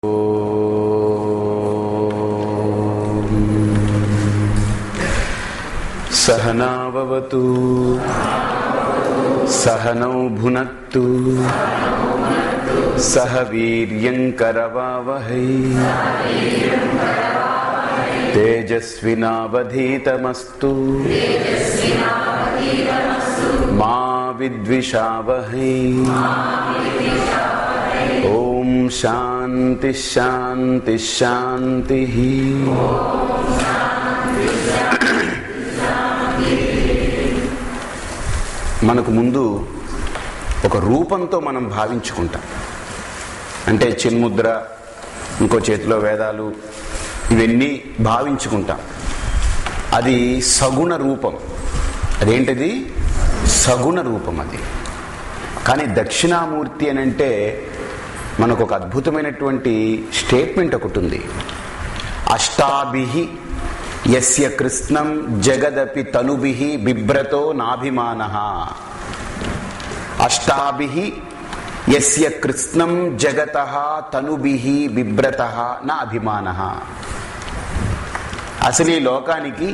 सहनावतु सहनौ भुनक्तु सह वीर्यङ्करवावहै तेजस्विनावधीतमस्तु मा विद्विषावहै ॐ शान्तिः शान्तिः शान्तिः మనకు ముందు ఒక రూపంతో మనం భావించుకుంటాం అంటే చిన్ముద్ర ఇంకో చేతిలో వేదాలు ఇవన్నీ భావించుకుంటాం అది సగుణ రూపం అదేంటిది సగుణ రూపం అది కానీ దక్షిణామూర్తి అని అంటే మనకు ఒక అద్భుతమైనటువంటి స్టేట్మెంట్ ఒకటి ఉంది అష్టాభి యస్య కృష్ణం జగదపి తనుభి బిభ్రతో నాభిమాన అష్టాభి యస్య కృష్ణం జగత తనుభి బిభ్రత నా అభిమాన అసలు ఈ లోకానికి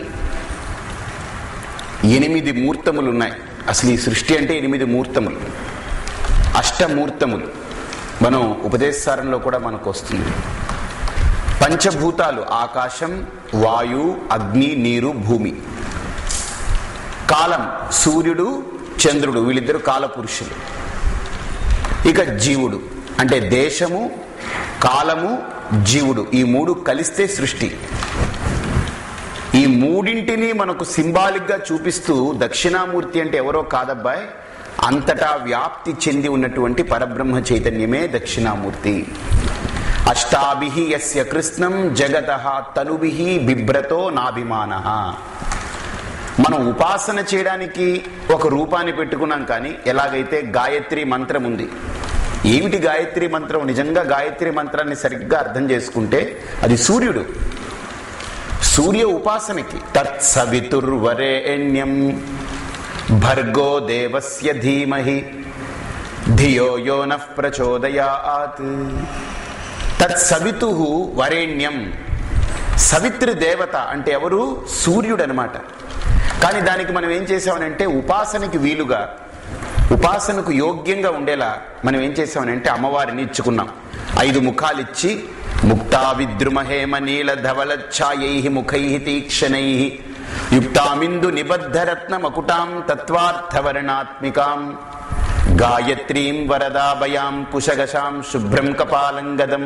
ఎనిమిది మూర్తములు ఉన్నాయి అసలు ఈ సృష్టి అంటే ఎనిమిది మూర్తములు అష్టమూర్తములు మనం ఉపదేశారంలో కూడా మనకు వస్తుంది పంచభూతాలు ఆకాశం వాయు అగ్ని నీరు భూమి కాలం సూర్యుడు చంద్రుడు వీళ్ళిద్దరు కాలపురుషులు ఇక జీవుడు అంటే దేశము కాలము జీవుడు ఈ మూడు కలిస్తే సృష్టి ఈ మూడింటిని మనకు సింబాలిక్ గా చూపిస్తూ దక్షిణామూర్తి అంటే ఎవరో కాదబ్బాయ్ అంతటా వ్యాప్తి చెంది ఉన్నటువంటి పరబ్రహ్మ చైతన్యమే దక్షిణామూర్తి అష్టాభి యస్య కృష్ణం జగత తనుభి బిభ్రతో నాభిమాన మనం ఉపాసన చేయడానికి ఒక రూపాన్ని పెట్టుకున్నాం కానీ ఎలాగైతే గాయత్రి మంత్రం ఉంది ఏమిటి గాయత్రి మంత్రం నిజంగా గాయత్రి మంత్రాన్ని సరిగ్గా అర్థం చేసుకుంటే అది సూర్యుడు సూర్య ఉపాసనకి తత్సవితుర్వరేణ్యం భర్గో దేవస్య ధీమహి ధియో యో నః ప్రచోదయాత్ తత్సవితు వరేణ్యం సవిత్రి దేవత అంటే ఎవరు సూర్యుడు అనమాట కానీ దానికి మనం ఏం చేసామనంటే ఉపాసనకి వీలుగా ఉపాసనకు యోగ్యంగా ఉండేలా మనం ఏం చేసామనంటే అమ్మవారిని ఇచ్చుకున్నాం ఐదు ముఖాలు ఇచ్చి ముక్తా విద్రుమహేమ నీల ధవల ఛాయై ముఖై తీక్షణై యుక్తామిందు నిబద్ధరత్న మకుటాం తత్వార్థవర్ణాత్మికాం గాయత్రీం వరదాభయాం కుశగశాం శుభ్రం కపాలంగదం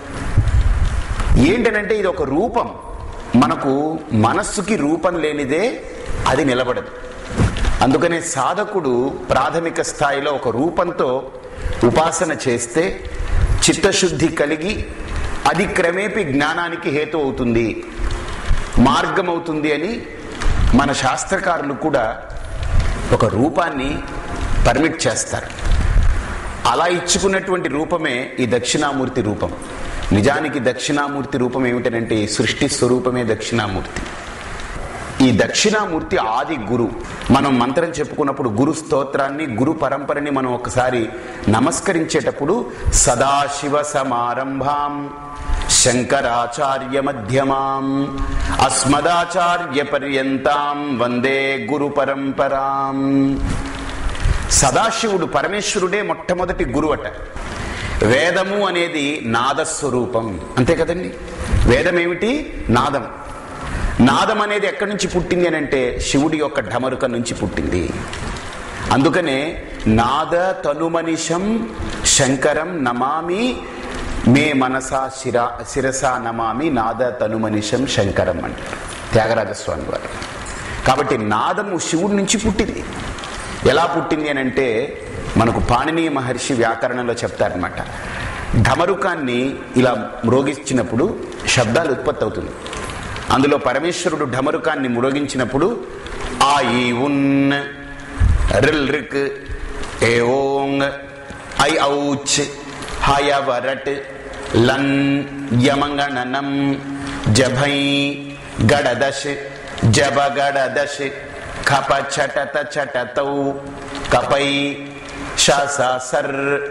ఏంటనంటే ఇది ఒక రూపం మనకు మనస్సుకి రూపం లేనిదే అది నిలబడదు అందుకనే సాధకుడు ప్రాథమిక స్థాయిలో ఒక రూపంతో ఉపాసన చేస్తే చిత్తశుద్ధి కలిగి అది క్రమేపీ జ్ఞానానికి హేతు అవుతుంది మార్గం అవుతుంది అని మన శాస్త్రకారులు కూడా ఒక రూపాన్ని పర్మిట్ చేస్తారు అలా ఇచ్చుకున్నటువంటి రూపమే ఈ దక్షిణామూర్తి రూపం నిజానికి దక్షిణామూర్తి రూపం ఏమిటనంటే ఈ సృష్టి స్వరూపమే దక్షిణామూర్తి ఈ దక్షిణామూర్తి ఆది గురు మనం మంత్రం చెప్పుకున్నప్పుడు గురు స్తోత్రాన్ని గురు పరంపరని మనం ఒకసారి నమస్కరించేటప్పుడు సదాశివ సమారంభాం శంకరాచార్య మధ్యమాం అస్మదాచార్య పర్యంతాం వందే గురు పరంపరాం సదాశివుడు పరమేశ్వరుడే మొట్టమొదటి గురువట వేదము అనేది నాదస్వరూపం అంతే కదండి వేదం ఏమిటి నాదం నాదం అనేది ఎక్కడి నుంచి పుట్టింది అని అంటే శివుడి యొక్క ఢమరుక నుంచి పుట్టింది అందుకనే నాద తనుమనిషం శంకరం నమామి మే మనసా శిరా శిరస నమామి నాద తనుమనిషం శంకరం అంటారు త్యాగరాజస్వామి వారు కాబట్టి నాదము శివుడి నుంచి పుట్టింది ఎలా పుట్టింది అని అంటే మనకు పాణినీయ మహర్షి వ్యాకరణంలో చెప్తారనమాట ఢమరుకాన్ని ఇలా మ్రోగించినప్పుడు శబ్దాలు ఉత్పత్తి అవుతుంది అందులో పరమేశ్వరుడు ఢమరుకాన్ని మ్రోగించినప్పుడు ఆ ఈ ఉన్ రిల్ రిక్ ఏ ఓంగ్ ఐ ఔచ్ హయవరట్ లన్ యమంగణనం జభై గడదశ్ జబగడదశ్ కప చటత చటతౌ కపై శాస సర్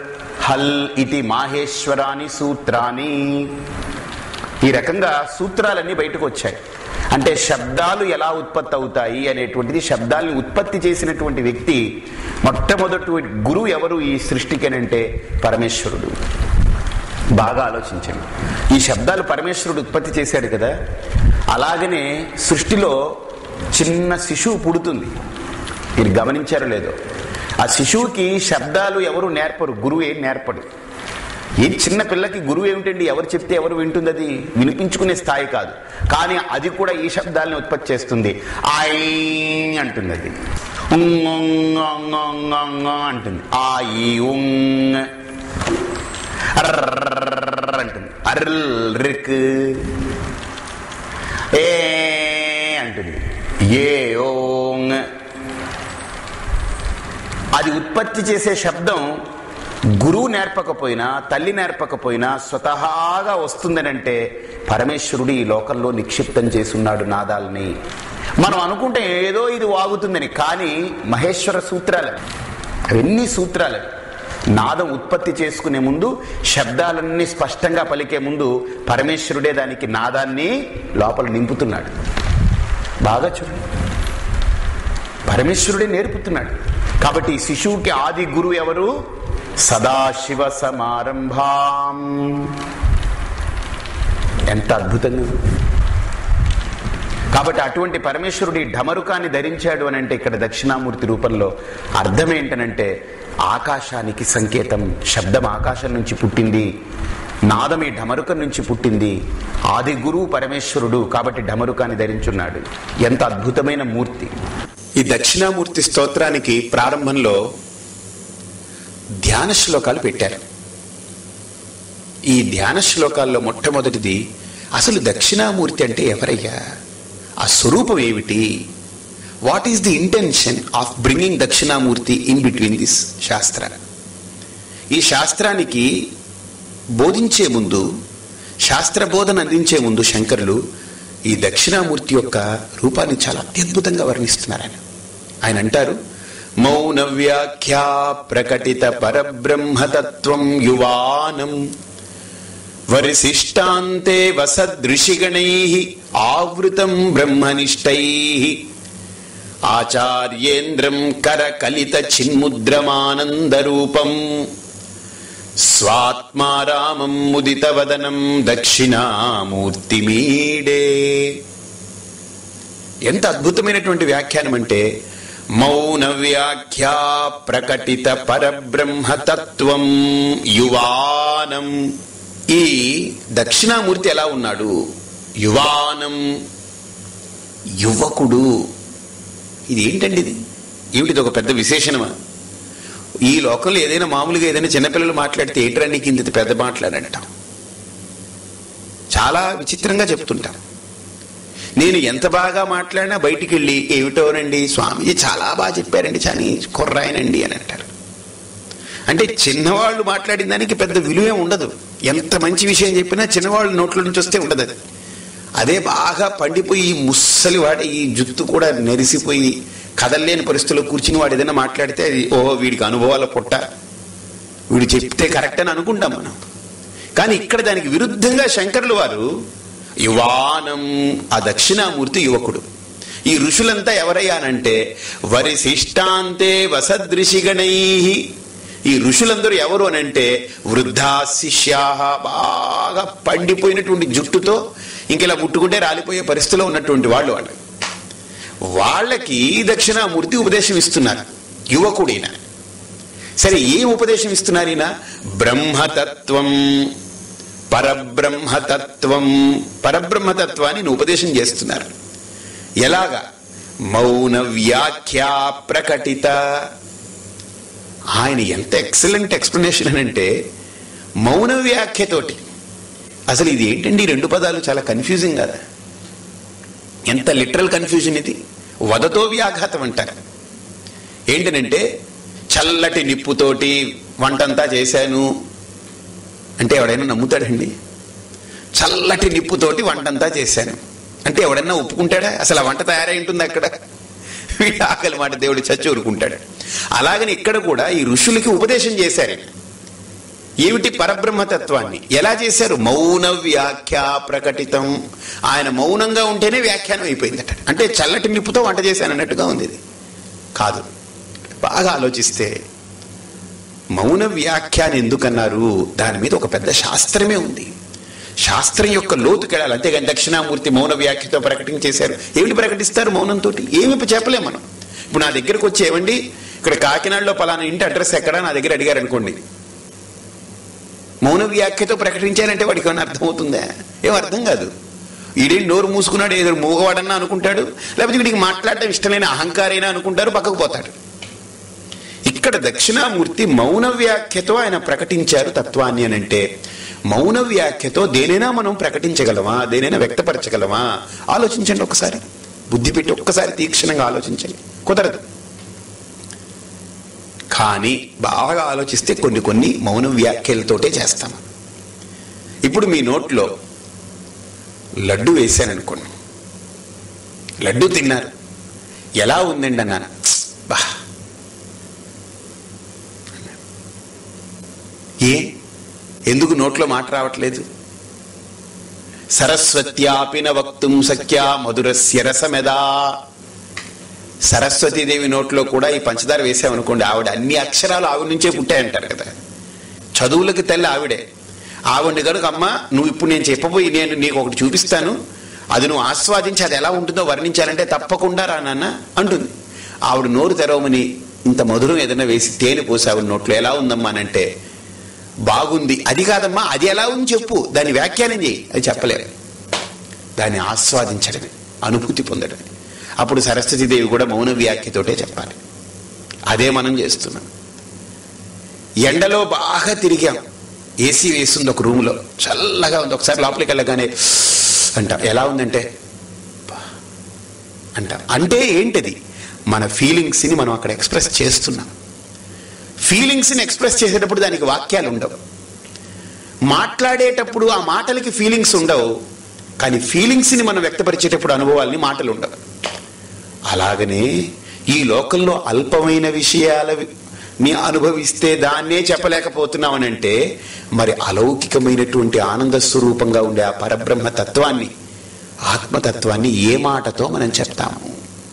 హల్ ఇది మాహేశ్వరాని సూత్రాని ఈ రకంగా సూత్రాలన్నీ బయటకు వచ్చాయి అంటే శబ్దాలు ఎలా ఉత్పత్తి అవుతాయి అనేటువంటిది శబ్దాలను ఉత్పత్తి చేసినటువంటి వ్యక్తి మొట్టమొదటి గురువు ఎవరు ఈ సృష్టికి అని అంటే పరమేశ్వరుడు బాగా ఆలోచించండి ఈ శబ్దాలు పరమేశ్వరుడు ఉత్పత్తి చేశాడు కదా అలాగనే సృష్టిలో చిన్న శిశువు పుడుతుంది మీరు గమనించారో లేదో ఆ శిశువుకి శబ్దాలు ఎవరు నేర్పరు గురువు ఏం నేర్పడు ఏ చిన్న పిల్లకి గురువు ఏమిటండి ఎవరు చెప్తే ఎవరు వింటుంది అది వినిపించుకునే స్థాయి కాదు కానీ అది కూడా ఈ శబ్దాలను ఉత్పత్తి చేస్తుంది ఐ అంటుంది అది ఉంగ్ ఉంగ్ ఉంగ్ ఉంగ్ ఉంగ్ అంటుంది ఆ ఈ ఉంగ్ అర్రర్రర్రర్రర్ అంటుంది అర్ల్ రిక్ ఏ అంటుంది ఏ ఓంగ్ అది ఉత్పత్తి చేసే శబ్దం గురువు నేర్పకపోయినా తల్లి నేర్పకపోయినా స్వతహాగా వస్తుందనంటే పరమేశ్వరుడు ఈ లోకంలో నిక్షిప్తం చేసున్నాడు నాదాలని మనం అనుకుంటే ఏదో ఇది వాగుతుందని కానీ మహేశ్వర సూత్రాలు అవన్నీ సూత్రాలు నాదం ఉత్పత్తి చేసుకునే ముందు శబ్దాలన్నీ స్పష్టంగా పలికే ముందు పరమేశ్వరుడే దానికి నాదాన్ని లోపల నింపుతున్నాడు బాగా చూడండి పరమేశ్వరుడే నేర్పుతున్నాడు కాబట్టి ఈ శిశువుకి ఆది గురువు ఎవరు సదాశివ సమారంభాం ఎంత అద్భుతంగా ఉంది. కాబట్టి అటువంటి పరమేశ్వరుడు ఈ ఢమరుకాన్ని ధరించాడు అని అంటే ఇక్కడ దక్షిణామూర్తి రూపంలో అర్థం ఏంటనంటే ఆకాశానికి సంకేతం శబ్దం ఆకాశం నుంచి పుట్టింది నాదం ఈ ఢమరుకం నుంచి పుట్టింది ఆది గురువు పరమేశ్వరుడు కాబట్టి ఢమరుకాన్ని ధరించున్నాడు ఎంత అద్భుతమైన మూర్తి ఈ దక్షిణామూర్తి స్తోత్రానికి ప్రారంభంలో ధ్యాన శ్లోకాలు పెట్టారు ఈ ధ్యాన శ్లోకాల్లో మొట్టమొదటిది అసలు దక్షిణామూర్తి అంటే ఎవరయ్యా ఆ స్వరూపం ఏమిటి what is the intention of bringing Dakshinamurthy in between this శాస్త్ర ఈ శాస్త్రానికి బోధించే ముందు శాస్త్ర బోధన అందించే ముందు శంకరులు ఈ దక్షిణామూర్తి యొక్క రూపాన్ని చాలా అత్యద్భుతంగా వర్ణిస్తున్నారు ఆయన ఆయన అంటారు మౌన వ్యాఖ్యా ప్రకటిత పరబ్రహ్మతత్వం యువానం వరిశిష్టాంతే వసదృషిగణై ఆవృతం బ్రహ్మనిష్టై ఆచార్యేంద్రం కరకలిత చిన్ముద్రమానందరూపం స్వాత్మారామం ముదితవదనం దక్షిణామూర్తిమీడే ఎంత అద్భుతమైనటువంటి వ్యాఖ్యానం అంటే మౌన వ్యాఖ్యా ప్రకటిత పరబ్రహ్మతత్వం యువానం ఈ దక్షిణామూర్తి ఎలా ఉన్నాడు యువానం యువకుడు ఇది ఏంటండి ఇది ఏమిటిది ఒక పెద్ద విశేషణమా ఈ లోకంలో ఏదైనా మామూలుగా ఏదైనా చిన్నపిల్లలు మాట్లాడితే ఏంట్రా నీకు ఇంత పెద్ద మాట్లాడంటాం చాలా విచిత్రంగా చెప్తుంటాం నేను ఎంత బాగా మాట్లాడినా బయటికి వెళ్ళి ఏమిటోనండి స్వామీజీ చాలా బాగా చెప్పారండి చాని కుర్రాయనండి అని అంటారు అంటే చిన్నవాళ్ళు మాట్లాడిన దానికి పెద్ద విలువే ఉండదు ఎంత మంచి విషయం చెప్పినా చిన్నవాళ్ళు నోట్ల నుంచి వస్తే ఉండదు అది అదే బాగా పండిపోయి ఈ ముస్సలి వాడి ఈ జుత్తు కూడా నెరిసిపోయి కదల్లేని పరిస్థితుల్లో కూర్చుని వాడు ఏదైనా మాట్లాడితే అది ఓహో వీడికి అనుభవాల పుట్ట వీడు చెప్తే కరెక్ట్ అని అనుకుంటాం మనం కానీ ఇక్కడ దానికి విరుద్ధంగా శంకర్లు వారు యువానం ఆ దక్షిణామూర్తి యువకుడు ఈ ఋషులంతా ఎవరయ్యానంటే వరిశిష్టాంతే వసదృషిగణై ఈ ఋషులందరూ ఎవరు అనంటే వృద్ధా శిష్యా బాగా పండిపోయినటువంటి జుట్టుతో ఇంకెలా ముట్టుకుంటే రాలిపోయే పరిస్థితిలో ఉన్నటువంటి వాళ్ళు వాళ్ళు వాళ్ళకి దక్షిణామూర్తి ఉపదేశం ఇస్తున్నారు యువకుడైన సరే ఏం ఉపదేశం ఇస్తున్నారు ఈయన బ్రహ్మతత్వం పరబ్రహ్మతత్వం పరబ్రహ్మతత్వాన్ని ఈయన ఉపదేశం చేస్తున్నారు ఎలాగా మౌన వ్యాఖ్యా ప్రకటిత ఆయన ఎంత ఎక్సలెంట్ ఎక్స్ప్లెనేషన్ అని అంటే మౌన వ్యాఖ్యతోటి అసలు ఇది ఏంటండి ఈ రెండు పదాలు చాలా కన్ఫ్యూజింగ్ కదా ఎంత లిటరల్ కన్ఫ్యూజన్ ఇది వదతో వ్యాఘాతం అంటారు ఏంటనంటే చల్లటి నిప్పుతోటి వంటంతా చేశాను అంటే ఎవడైనా నమ్ముతాడండి చల్లటి నిప్పుతోటి వంటంతా చేశాను అంటే ఎవడైనా ఒప్పుకుంటాడా అసలు ఆ వంట తయారై ఉంటుంది అక్కడ వీడి ఆకలి మాట దేవుడు చచ్చి ఊరుకుంటాడు అలాగని ఇక్కడ కూడా ఈ ఋషులకి ఉపదేశం చేశారు ఈయన. ఏమిటి పరబ్రహ్మతత్వాన్ని ఎలా చేశారు మౌన వ్యాఖ్య ప్రకటితం ఆయన మౌనంగా ఉంటేనే వ్యాఖ్యానం అయిపోయిందట అంటే చల్లటి నిప్పుతో వంట చేశాను అన్నట్టుగా ఉంది ఇది కాదు బాగా ఆలోచిస్తే మౌన వ్యాఖ్యానం ఎందుకన్నారు దాని మీద ఒక పెద్ద శాస్త్రమే ఉంది శాస్త్రం యొక్క లోతుకెళ్ళాలి అంతేగాని దక్షిణామూర్తి మౌన వ్యాఖ్యతో ప్రకటించేశారు ఏమిటి ప్రకటిస్తారు మౌనంతో ఏమి చెప్పలేం మనం ఇప్పుడు నా దగ్గరకు వచ్చి ఏమండి ఇక్కడ కాకినాడలో పలానా ఇంటి అడ్రస్ ఎక్కడ నా దగ్గర అడిగారు అనుకోండి మౌన వ్యాఖ్యతో ప్రకటించారంటే వాడికి ఏమైనా అర్థమవుతుందా ఏం అర్థం కాదు ఈడేం నోరు మూసుకున్నాడు ఏదో మూగవాడన్నా అనుకుంటాడు లేకపోతే వీడికి మాట్లాడటం ఇష్టమైన అహంకారైనా అనుకుంటారు పక్కకు పోతాడు ఇక్కడ దక్షిణామూర్తి మౌన వ్యాఖ్యతో ఆయన ప్రకటించారు తత్వాన్ని అని అంటే మౌన వ్యాఖ్యతో దేనైనా మనం ప్రకటించగలమా దేనైనా వ్యక్తపరచగలమా ఆలోచించండి ఒకసారి బుద్ధి పెట్టి ఒక్కసారి తీక్షణంగా ఆలోచించండి కుదరదు కానీ బాగా ఆలోచిస్తే కొన్ని కొన్ని మౌన వ్యాఖ్యలతోటే చేస్తాం ఇప్పుడు మీ నోట్లో లడ్డు వేశాననుకోండి లడ్డు తిన్నారు ఎలా ఉందండి అన్నాను "ప్స్, బా ఏ ఎందుకు నోట్లో మాట రావట్లేదు సరస్వత్యాపిన వక్తుం సఖ్యా మధురస్య రసమెదా సరస్వతీదేవి నోట్లో కూడా ఈ పంచదార వేసామనుకోండి ఆవిడ అన్ని అక్షరాలు ఆవిడ నుంచే పుట్టాయంటారు కదా చదువులకి తెల్ల ఆవిడే ఆవిడ కనుక అమ్మ నువ్వు ఇప్పుడు నేను చెప్పబోయి నేను నీకు ఒకటి చూపిస్తాను అది నువ్వు ఆస్వాదించి అది ఎలా ఉంటుందో వర్ణించాలంటే తప్పకుండా రా నాన్న అంటుంది ఆవిడ నోరు తెరవమని ఇంత మధురం ఏదైనా వేసి తేనె పోసి ఆవిడ నోట్లో ఎలా ఉందమ్మా అని అంటే బాగుంది అది కాదమ్మా అది ఎలా ఉంది చెప్పు దాన్ని వ్యాఖ్యానం చేయి అది చెప్పలేరు దాన్ని ఆస్వాదించడమే అనుభూతి పొందడమే అప్పుడు సరస్వతీదేవి కూడా మౌన వ్యాఖ్యతోటే చెప్పాలి అదే మనం చేస్తున్నాం ఎండలో బాగా తిరిగాం ఏసీ వేస్తుంది ఒక రూమ్లో చల్లగా ఉంది ఒకసారి లోపలికి వెళ్ళగానే అంట ఎలా ఉందంటే "బా" అంట అంటే ఏంటది మన ఫీలింగ్స్ని మనం అక్కడ ఎక్స్ప్రెస్ చేస్తున్నాం ఫీలింగ్స్ని ఎక్స్ప్రెస్ చేసేటప్పుడు దానికి వాక్యాలు ఉండవు మాట్లాడేటప్పుడు ఆ మాటలకి ఫీలింగ్స్ ఉండవు కానీ ఫీలింగ్స్ని మనం వ్యక్తపరిచేటప్పుడు అనుభవాల్ని మాటలు ఉండవు అలాగనే ఈ లోకంలో అల్పమైన విషయాల ని అనుభవిస్తే దాన్నే చెప్పలేకపోతున్నామనంటే మరి అలౌకికమైనటువంటి ఆనంద స్వరూపంగా ఉండే ఆ పరబ్రహ్మ తత్వాన్ని ఆత్మతత్వాన్ని ఏ మాటతో మనం చెప్తాము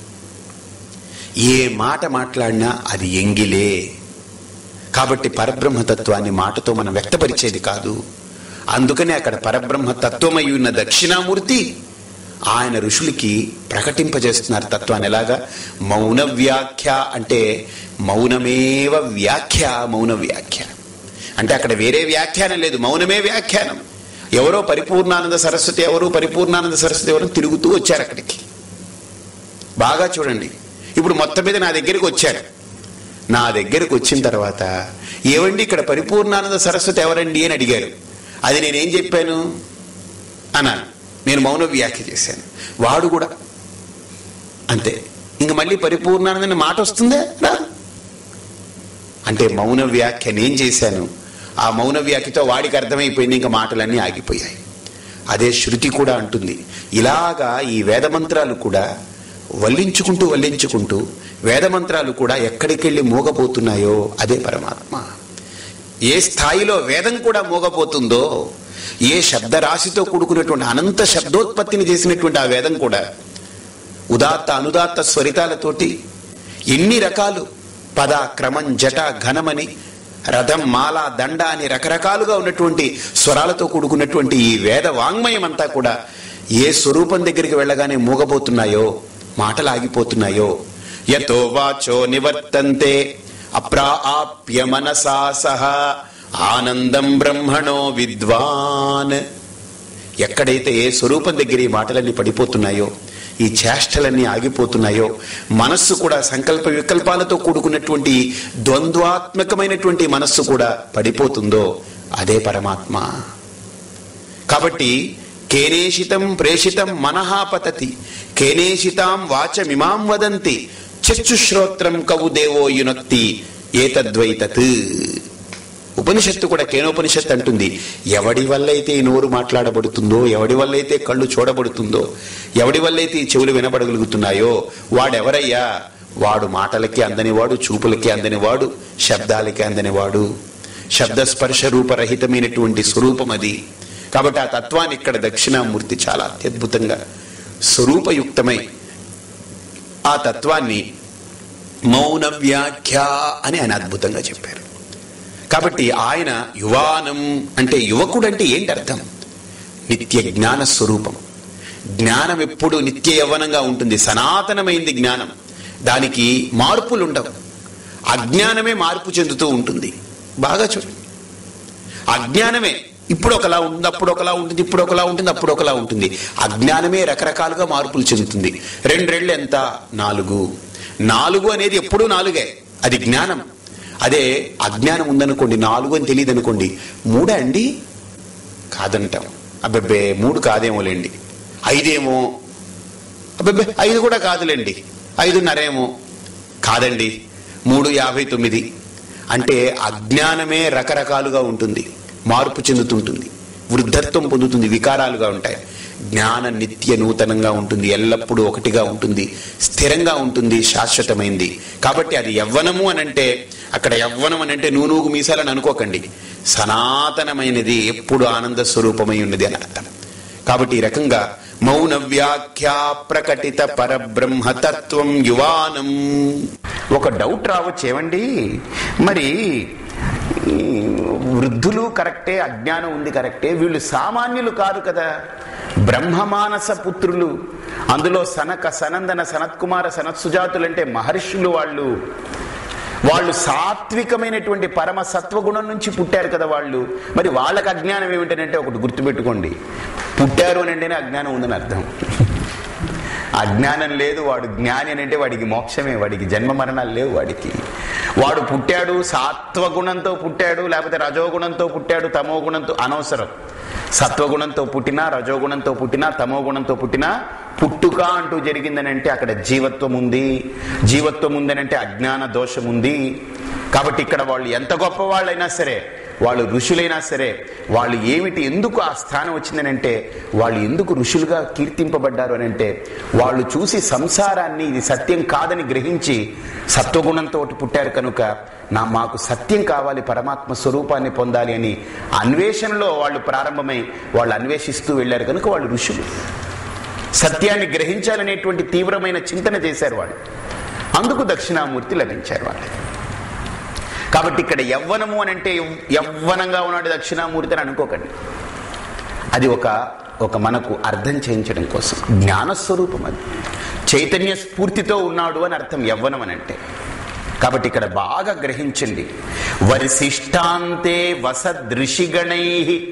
ఏ మాట మాట్లాడినా అది ఎంగిలే కాబట్టి పరబ్రహ్మతత్వాన్ని మాటతో మనం వ్యక్తపరిచేది కాదు అందుకనే అక్కడ పరబ్రహ్మ తత్వమై ఉన్న దక్షిణామూర్తి ఆయన ఋషులకి ప్రకటింపజేస్తున్నారు తత్వాన్ని ఎలాగా మౌన వ్యాఖ్య అంటే మౌనమేవ వ్యాఖ్య మౌన వ్యాఖ్య అంటే అక్కడ వేరే వ్యాఖ్యానం లేదు మౌనమే వ్యాఖ్యానం ఎవరో పరిపూర్ణానంద సరస్వతి ఎవరు పరిపూర్ణానంద సరస్వతి ఎవరు తిరుగుతూ వచ్చారు అక్కడికి బాగా చూడండి ఇప్పుడు మొత్తం మీద నా దగ్గరికి వచ్చారు నా దగ్గరకు వచ్చిన తర్వాత ఏవండి ఇక్కడ పరిపూర్ణానంద సరస్వతి ఎవరండి అని అడిగారు అది నేనేం చెప్పాను అన్నాను నేను మౌన వ్యాఖ్య చేశాను వాడు కూడా అంతే ఇంక మళ్ళీ పరిపూర్ణానందని మాట వస్తుందే రాదు అంటే మౌన వ్యాఖ్య నేను చేశాను ఆ మౌన వ్యాఖ్యతో వాడికి అర్థమైపోయింది ఇంకా మాటలన్నీ ఆగిపోయాయి అదే శృతి కూడా అంటుంది ఇలాగా ఈ వేదమంత్రాలు కూడా వల్లించుకుంటూ వల్లించుకుంటూ వేదమంత్రాలు కూడా ఎక్కడికెళ్ళి మోగపోతున్నాయో అదే పరమాత్మ ఏ స్థాయిలో వేదం కూడా మోగపోతుందో ఏ శబ్దరాశితో కూడుకున్నటువంటి అనంత శబ్దోత్పత్తిని చేసినటువంటి ఆ వేదం కూడా ఉదాత్త అనుదాత్త స్వరితాలతోటి ఎన్ని రకాలు పద క్రమం జట ఘనమని రథం మాల దండ అని రకరకాలుగా ఉన్నటువంటి స్వరాలతో కూడుకున్నటువంటి ఈ వేద వాంగ్మయం అంతా కూడా ఏ స్వరూపం దగ్గరికి వెళ్ళగానే మూగబోతున్నాయో మాటలు ఆగిపోతున్నాయో యతో వాచో నివర్తంతే అప్రాప్య మనసా సహ ఆనందం బ్రహ్మణో విద్వాన్ ఎక్కడైతే ఏ స్వరూపం దగ్గర ఈ మాటలన్నీ పడిపోతున్నాయో ఈ చేష్టలన్నీ ఆగిపోతున్నాయో మనస్సు కూడా సంకల్ప వికల్పాలతో కూడుకున్నటువంటి ద్వంద్వాత్మకమైనటువంటి మనస్సు కూడా పడిపోతుందో అదే పరమాత్మ కాబట్టి కేనేషితం ప్రేషితం మనః పతతి కేనేషితాం వాచమిమాం వదంతి చక్షుశ్రోత్రం కవు దేవో యునక్తి ఏతద్వైతత్ ఉపనిషత్తు కూడా కేనోపనిషత్తు అంటుంది ఎవడి వల్లైతే ఈ నోరు మాట్లాడబడుతుందో ఎవడి వల్లైతే కళ్ళు చూడబడుతుందో ఎవడి వల్లైతే ఈ చెవులు వినబడగలుగుతున్నాయో వాడెవరయ్యా వాడు మాటలకి అందనివాడు చూపులకి అందనివాడు శబ్దాలకి అందనివాడు శబ్దస్పర్శ రూపరహితమైనటువంటి స్వరూపం అది కాబట్టి ఆ తత్వాన్ని ఇక్కడ దక్షిణామూర్తి చాలా అత్యద్భుతంగా స్వరూపయుక్తమై ఆ తత్వాన్ని మౌన వ్యాఖ్య అని ఆయన అద్భుతంగా చెప్పారు కాబట్టి ఆయన యువానం అంటే యువకుడు అంటే ఏంటి అర్థం నిత్య జ్ఞాన స్వరూపం జ్ఞానం ఎప్పుడు నిత్య యవ్వనంగా ఉంటుంది సనాతనమైంది జ్ఞానం దానికి మార్పులు ఉండవు అజ్ఞానమే మార్పు చెందుతూ ఉంటుంది బాగా చూడండి అజ్ఞానమే ఇప్పుడు ఒకలా ఉంటుంది అప్పుడు ఒకలా ఉంటుంది ఇప్పుడు ఒకలా ఉంటుంది అప్పుడు ఒకలా ఉంటుంది అజ్ఞానమే రకరకాలుగా మార్పులు చెందుతుంది రెండు రెళ్ళు ఎంత నాలుగు నాలుగు అనేది ఎప్పుడూ నాలుగే అది జ్ఞానం అదే అజ్ఞానం ఉందనుకోండి నాలుగు అని తెలియదు అనుకోండి మూడా అండి కాదంటాం అబ్బబ్బే మూడు కాదేమోలేండి ఐదేమో అబ్బబ్బే ఐదు కూడా కాదులేండి ఐదున్నరేమో కాదండి మూడు యాభై తొమ్మిది అంటే అజ్ఞానమే రకరకాలుగా ఉంటుంది మార్పు చెందుతుంటుంది వృద్ధత్వం పొందుతుంది వికారాలుగా ఉంటాయి జ్ఞాన నిత్య నూతనంగా ఉంటుంది ఎల్లప్పుడూ ఒకటిగా ఉంటుంది స్థిరంగా ఉంటుంది శాశ్వతమైంది కాబట్టి అది యవ్వనము అనంటే అక్కడ యవ్వనం అనంటే నూనూగు మీసాలని అనుకోకండి సనాతనమైనది ఎప్పుడు ఆనంద స్వరూపమై ఉన్నది అని అర్థం కాబట్టి ఈ రకంగా మౌన వ్యాఖ్యా ప్రకటిత పరబ్రహ్మతత్వం యువానం ఒక డౌట్ రావచ్చు ఏమండి మరి ఈ వృద్ధులు కరెక్టే అజ్ఞానం ఉంది కరెక్టే వీళ్ళు సామాన్యులు కాదు కదా బ్రహ్మమానస పుత్రులు అందులో సనక సనందన సనత్కుమార సనత్సుజాతులంటే మహర్షులు వాళ్ళు వాళ్ళు సాత్వికమైనటువంటి పరమ సత్వగుణం నుంచి పుట్టారు కదా వాళ్ళు మరి వాళ్ళకి అజ్ఞానం ఏమిటంటే ఒకటి గుర్తుపెట్టుకోండి పుట్టారు అని అంటేనే అజ్ఞానం ఉందని అర్థం అజ్ఞానం లేదు వాడు జ్ఞాని అని అంటే వాడికి మోక్షమే వాడికి జన్మ మరణాలు లేవు వాడికి వాడు పుట్టాడు సాత్వగుణంతో పుట్టాడు లేకపోతే రజోగుణంతో పుట్టాడు తమో గుణంతో అనవసరం సత్వగుణంతో పుట్టినా రజోగుణంతో పుట్టినా తమో గుణంతో పుట్టినా పుట్టుక అంటూ జరిగిందని అంటే అక్కడ జీవత్వం ఉంది జీవత్వం ఉందని అంటే అజ్ఞాన దోషం ఉంది కాబట్టి ఇక్కడ వాళ్ళు ఎంత గొప్ప వాళ్ళైనా సరే వాళ్ళు ఋషులైనా సరే వాళ్ళు ఏమిటి ఎందుకు ఆ స్థానం వచ్చిందని అంటే వాళ్ళు ఎందుకు ఋషులుగా కీర్తింపబడ్డారు అని అంటే వాళ్ళు చూసి సంసారాన్ని ఇది సత్యం కాదని గ్రహించి సత్వగుణంతో పుట్టారు కనుక నా మాకు సత్యం కావాలి పరమాత్మ స్వరూపాన్ని పొందాలి అని అన్వేషణలో వాళ్ళు ప్రారంభమై వాళ్ళు అన్వేషిస్తూ వెళ్ళారు కనుక వాళ్ళు ఋషులు సత్యాన్ని గ్రహించాలనేటువంటి తీవ్రమైన చింతన చేశారు వాళ్ళు అందుకు దక్షిణామూర్తి లభించారు వాళ్ళు కాబట్టి ఇక్కడ యవ్వనము అని అంటే యవ్వనంగా ఉన్నాడు దక్షిణామూర్తి అని అనుకోకండి అది ఒక ఒక మనకు అర్థం చేయించడం కోసం జ్ఞానస్వరూపం అది చైతన్య స్ఫూర్తితో ఉన్నాడు అని అర్థం యవ్వనం అని అంటే కాబట్టి ఇక్కడ బాగా గ్రహించండి వరిశిష్టాంతే వసదృషిగణై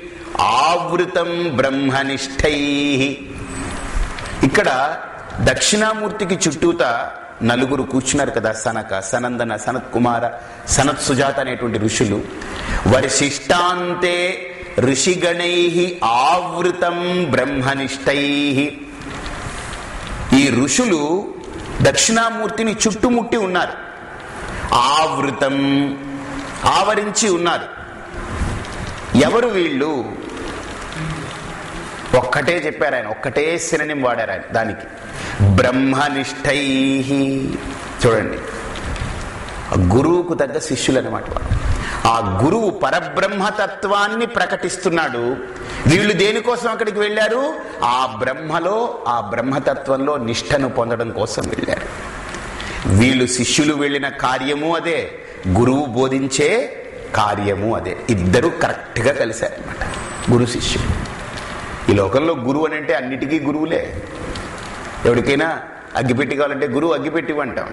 ఆవృతం బ్రహ్మనిష్టై ఇక్కడ దక్షిణామూర్తికి చుట్టూత నలుగురు కూర్చున్నారు కదా సనక సనందన సనత్ కుమార సనత్ సుజాత అనేటువంటి ఋషులు వరిశిష్టాంతే ఋషిగణై ఆవృతం బ్రహ్మనిష్టై ఈ ఋషులు దక్షిణామూర్తిని చుట్టుముట్టి ఉన్నారు ఆవృతం ఆవరించి ఉన్నారు ఎవరు వీళ్ళు ఒక్కటే చెప్పారు ఆయన ఒక్కటే సిననిం వాడారు ఆయన దానికి బ్రహ్మనిష్టై చూడండి గురువుకు తగ్గ శిష్యులు అనమాట వాళ్ళు ఆ గురువు పరబ్రహ్మతత్వాన్ని ప్రకటిస్తున్నాడు వీళ్ళు దేనికోసం అక్కడికి వెళ్ళారు ఆ బ్రహ్మలో ఆ బ్రహ్మతత్వంలో నిష్టను పొందడం కోసం వెళ్ళారు వీళ్ళు శిష్యులు వెళ్ళిన కార్యము అదే గురువు బోధించే కార్యము అదే ఇద్దరు కరెక్ట్గా కలిశారనమాట గురు శిష్యులు ఈ లోకంలో గురువు అని అంటే అన్నిటికీ గురువులే ఎవరికైనా అగ్గిపెట్టి కావాలంటే గురువు అగ్గిపెట్టి అంటాం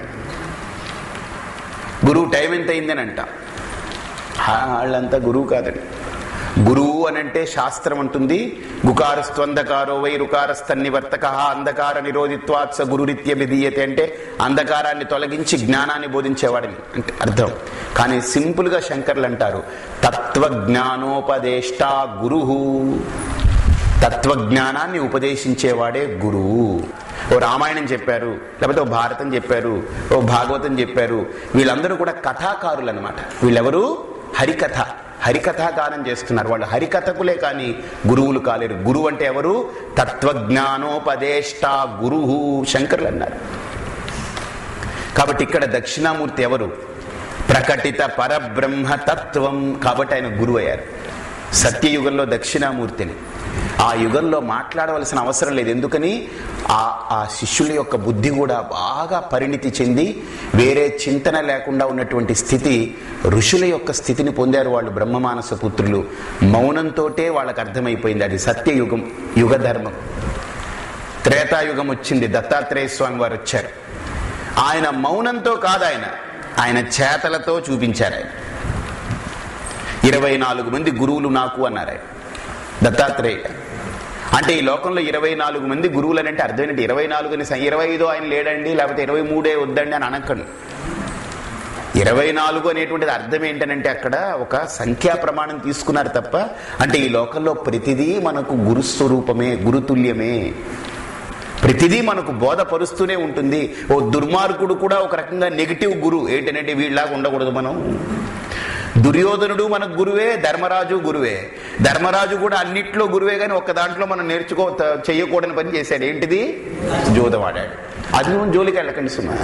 గురువు టైం ఎంత అయిందని అంటాం వాళ్ళంతా గురువు కాదండి గురువు అనంటే శాస్త్రం అంటుంది గుకారస్త్వంధకారో వై రుకారస్తన్నివర్తక అంధకార నిరోధిత్వాత్స గురురిత్య విధీయతే అంటే అంధకారాన్ని తొలగించి జ్ఞానాన్ని బోధించేవాడని అంటే అర్థం కానీ సింపుల్గా శంకర్లు అంటారు తత్వజ్ఞానోపదేష్ట గురు తత్వజ్ఞానాన్ని ఉపదేశించేవాడే గురువు ఓ రామాయణం చెప్పారు లేకపోతే ఓ భారతం చెప్పారు ఓ భాగవతం చెప్పారు వీళ్ళందరూ కూడా కథాకారులు అనమాట వీళ్ళెవరు హరికథ హరికథాగానం చేస్తున్నారు వాళ్ళు హరికథకులే కానీ గురువులు కాలేరు గురువు అంటే ఎవరు తత్వజ్ఞానోపదేష్ట గురువు శంకర్లు అన్నారు కాబట్టి ఇక్కడ దక్షిణామూర్తి ఎవరు ప్రకటిత పరబ్రహ్మ తత్వం కాబట్టి ఆయన గురువు అయ్యారు సత్యయుగంలో దక్షిణామూర్తిని ఆ యుగంలో మాట్లాడవలసిన అవసరం లేదు ఎందుకని ఆ ఆ శిష్యుల యొక్క బుద్ధి కూడా బాగా పరిణితి చెంది వేరే చింతన లేకుండా ఉన్నటువంటి స్థితి ఋషుల యొక్క స్థితిని పొందారు వాళ్ళు బ్రహ్మమానస పుత్రులు మౌనంతోటే వాళ్ళకి అర్థమైపోయింది అది సత్యయుగం యుగ ధర్మం త్రేతాయుగం వచ్చింది దత్తాత్రేయ స్వామి వారు వచ్చారు ఆయన మౌనంతో కాదు ఆయన ఆయన చేతలతో చూపించారు ఆయన ఇరవై నాలుగు మంది గురువులు నాకు అన్నారు ఆయన దత్తాత్రేయ అంటే ఈ లోకంలో ఇరవై నాలుగు మంది గురువులు అని అంటే అర్థం ఏంటంటే ఇరవై నాలుగుని ఇరవై ఐదో ఆయన లేడండి లేకపోతే ఇరవై మూడే వద్దండి అని అనకండి ఇరవై నాలుగు అనేటువంటిది అర్థం ఏంటనంటే అక్కడ ఒక సంఖ్యా ప్రమాణం తీసుకున్నారు తప్ప అంటే ఈ లోకంలో ప్రతిదీ మనకు గురుస్వరూపమే గురుతుల్యమే ప్రతిదీ మనకు బోధపరుస్తూనే ఉంటుంది ఓ దుర్మార్గుడు కూడా ఒక రకంగా నెగిటివ్ గురు ఏంటంటే వీళ్ళలాగా ఉండకూడదు మనం దుర్యోధనుడు మనకు గురువే ధర్మరాజు గురువే ధర్మరాజు కూడా అన్నిట్లో గురువే కానీ ఒక్క దాంట్లో మనం నేర్చుకో త- చెయ్యకూడని పని చేశాడు ఏంటిది జోదవాడాడు అది నువ్వు జోలికి వెళ్ళకండి సుమా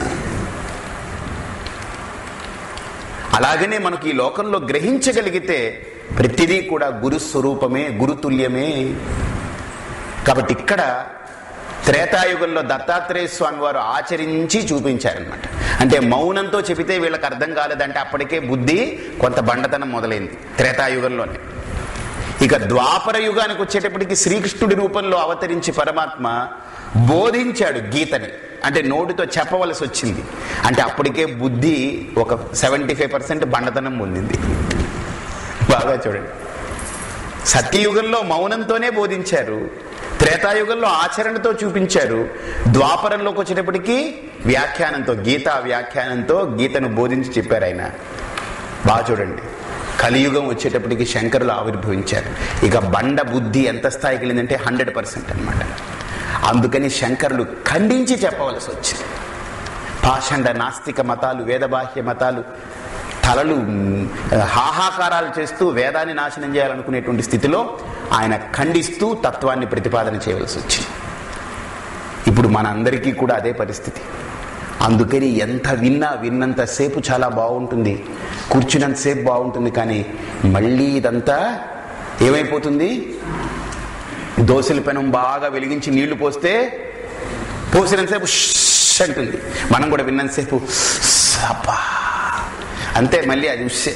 అలాగనే మనకి ఈ లోకంలో గ్రహించగలిగితే ప్రతిదీ కూడా గురుస్వరూపమే గురుతుల్యమే కాబట్టి ఇక్కడ త్రేతాయుగంలో దత్తాత్రేయ స్వామి వారు ఆచరించి చూపించారనమాట అంటే మౌనంతో చెబితే వీళ్ళకి అర్థం కాలేదంటే అప్పటికే బుద్ధి కొంత బండతనం మొదలైంది త్రేతాయుగంలోనే ఇక ద్వాపర యుగానికి వచ్చేటప్పటికి శ్రీకృష్ణుడి రూపంలో అవతరించి పరమాత్మ బోధించాడు గీతని అంటే నోటితో చెప్పవలసి వచ్చింది అంటే అప్పటికే బుద్ధి ఒక సెవెంటీ ఫైవ్ పర్సెంట్ బండతనం పొందింది బాగా చూడండి సత్యయుగంలో మౌనంతోనే బోధించారు త్రేతాయుగంలో ఆచరణతో చూపించారు ద్వాపరంలోకి వచ్చేటప్పటికి వ్యాఖ్యానంతో గీతా వ్యాఖ్యానంతో గీతను బోధించి చెప్పారు ఆయన బాగా చూడండి కలియుగం వచ్చేటప్పటికి శంకరులు ఆవిర్భవించారు ఇక బండ బుద్ధి ఎంత స్థాయికి వెళ్ళిందంటే హండ్రెడ్ పర్సెంట్ అనమాట అందుకని శంకరులు ఖండించి చెప్పవలసి వచ్చింది పాషండ నాస్తిక మతాలు వేదబాహ్య మతాలు తలలు మ్, హాహాకారాలు చేస్తూ వేదాన్ని నాశనం చేయాలనుకునేటువంటి స్థితిలో ఆయన ఖండిస్తూ తత్వాన్ని ప్రతిపాదన చేయవలసి వచ్చింది ఇప్పుడు మనందరికీ కూడా అదే పరిస్థితి అందుకని ఎంత విన్నా విన్నంతసేపు చాలా బాగుంటుంది కూర్చున్నంతసేపు బాగుంటుంది కానీ మళ్ళీ ఇదంతా ఏమైపోతుంది దోశల పెనం బాగా వెలిగించి నీళ్లు పోస్తే పోసినంతసేపు ష్ అంటుంది మనం కూడా విన్నంతసేపు అబ్బా అంతే మళ్ళీ అది ఉస్సే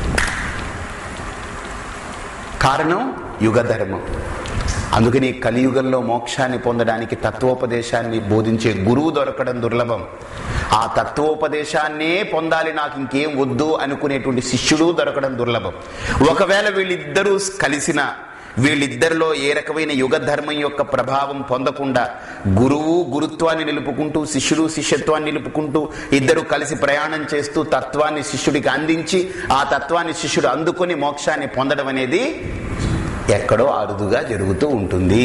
కారణం యుగ ధర్మం అందుకని కలియుగంలో మోక్షాన్ని పొందడానికి తత్వోపదేశాన్ని బోధించే గురువు దొరకడం దుర్లభం ఆ తత్వోపదేశాన్నే పొందాలి నాకు ఇంకేం వద్దు అనుకునేటువంటి శిష్యుడు దొరకడం దుర్లభం ఒకవేళ వీళ్ళిద్దరూ కలిసిన వీళ్ళిద్దరిలో ఏ రకమైన యుగ ధర్మం యొక్క ప్రభావం పొందకుండా గురువు గురుత్వాన్ని నిలుపుకుంటూ శిష్యుడు శిష్యత్వాన్ని నిలుపుకుంటూ ఇద్దరు కలిసి ప్రయాణం చేస్తూ తత్వాన్ని శిష్యుడికి అందించి ఆ తత్వాన్ని శిష్యుడు అందుకొని మోక్షాన్ని పొందడం అనేది ఎక్కడో అరుదుగా జరుగుతూ ఉంటుంది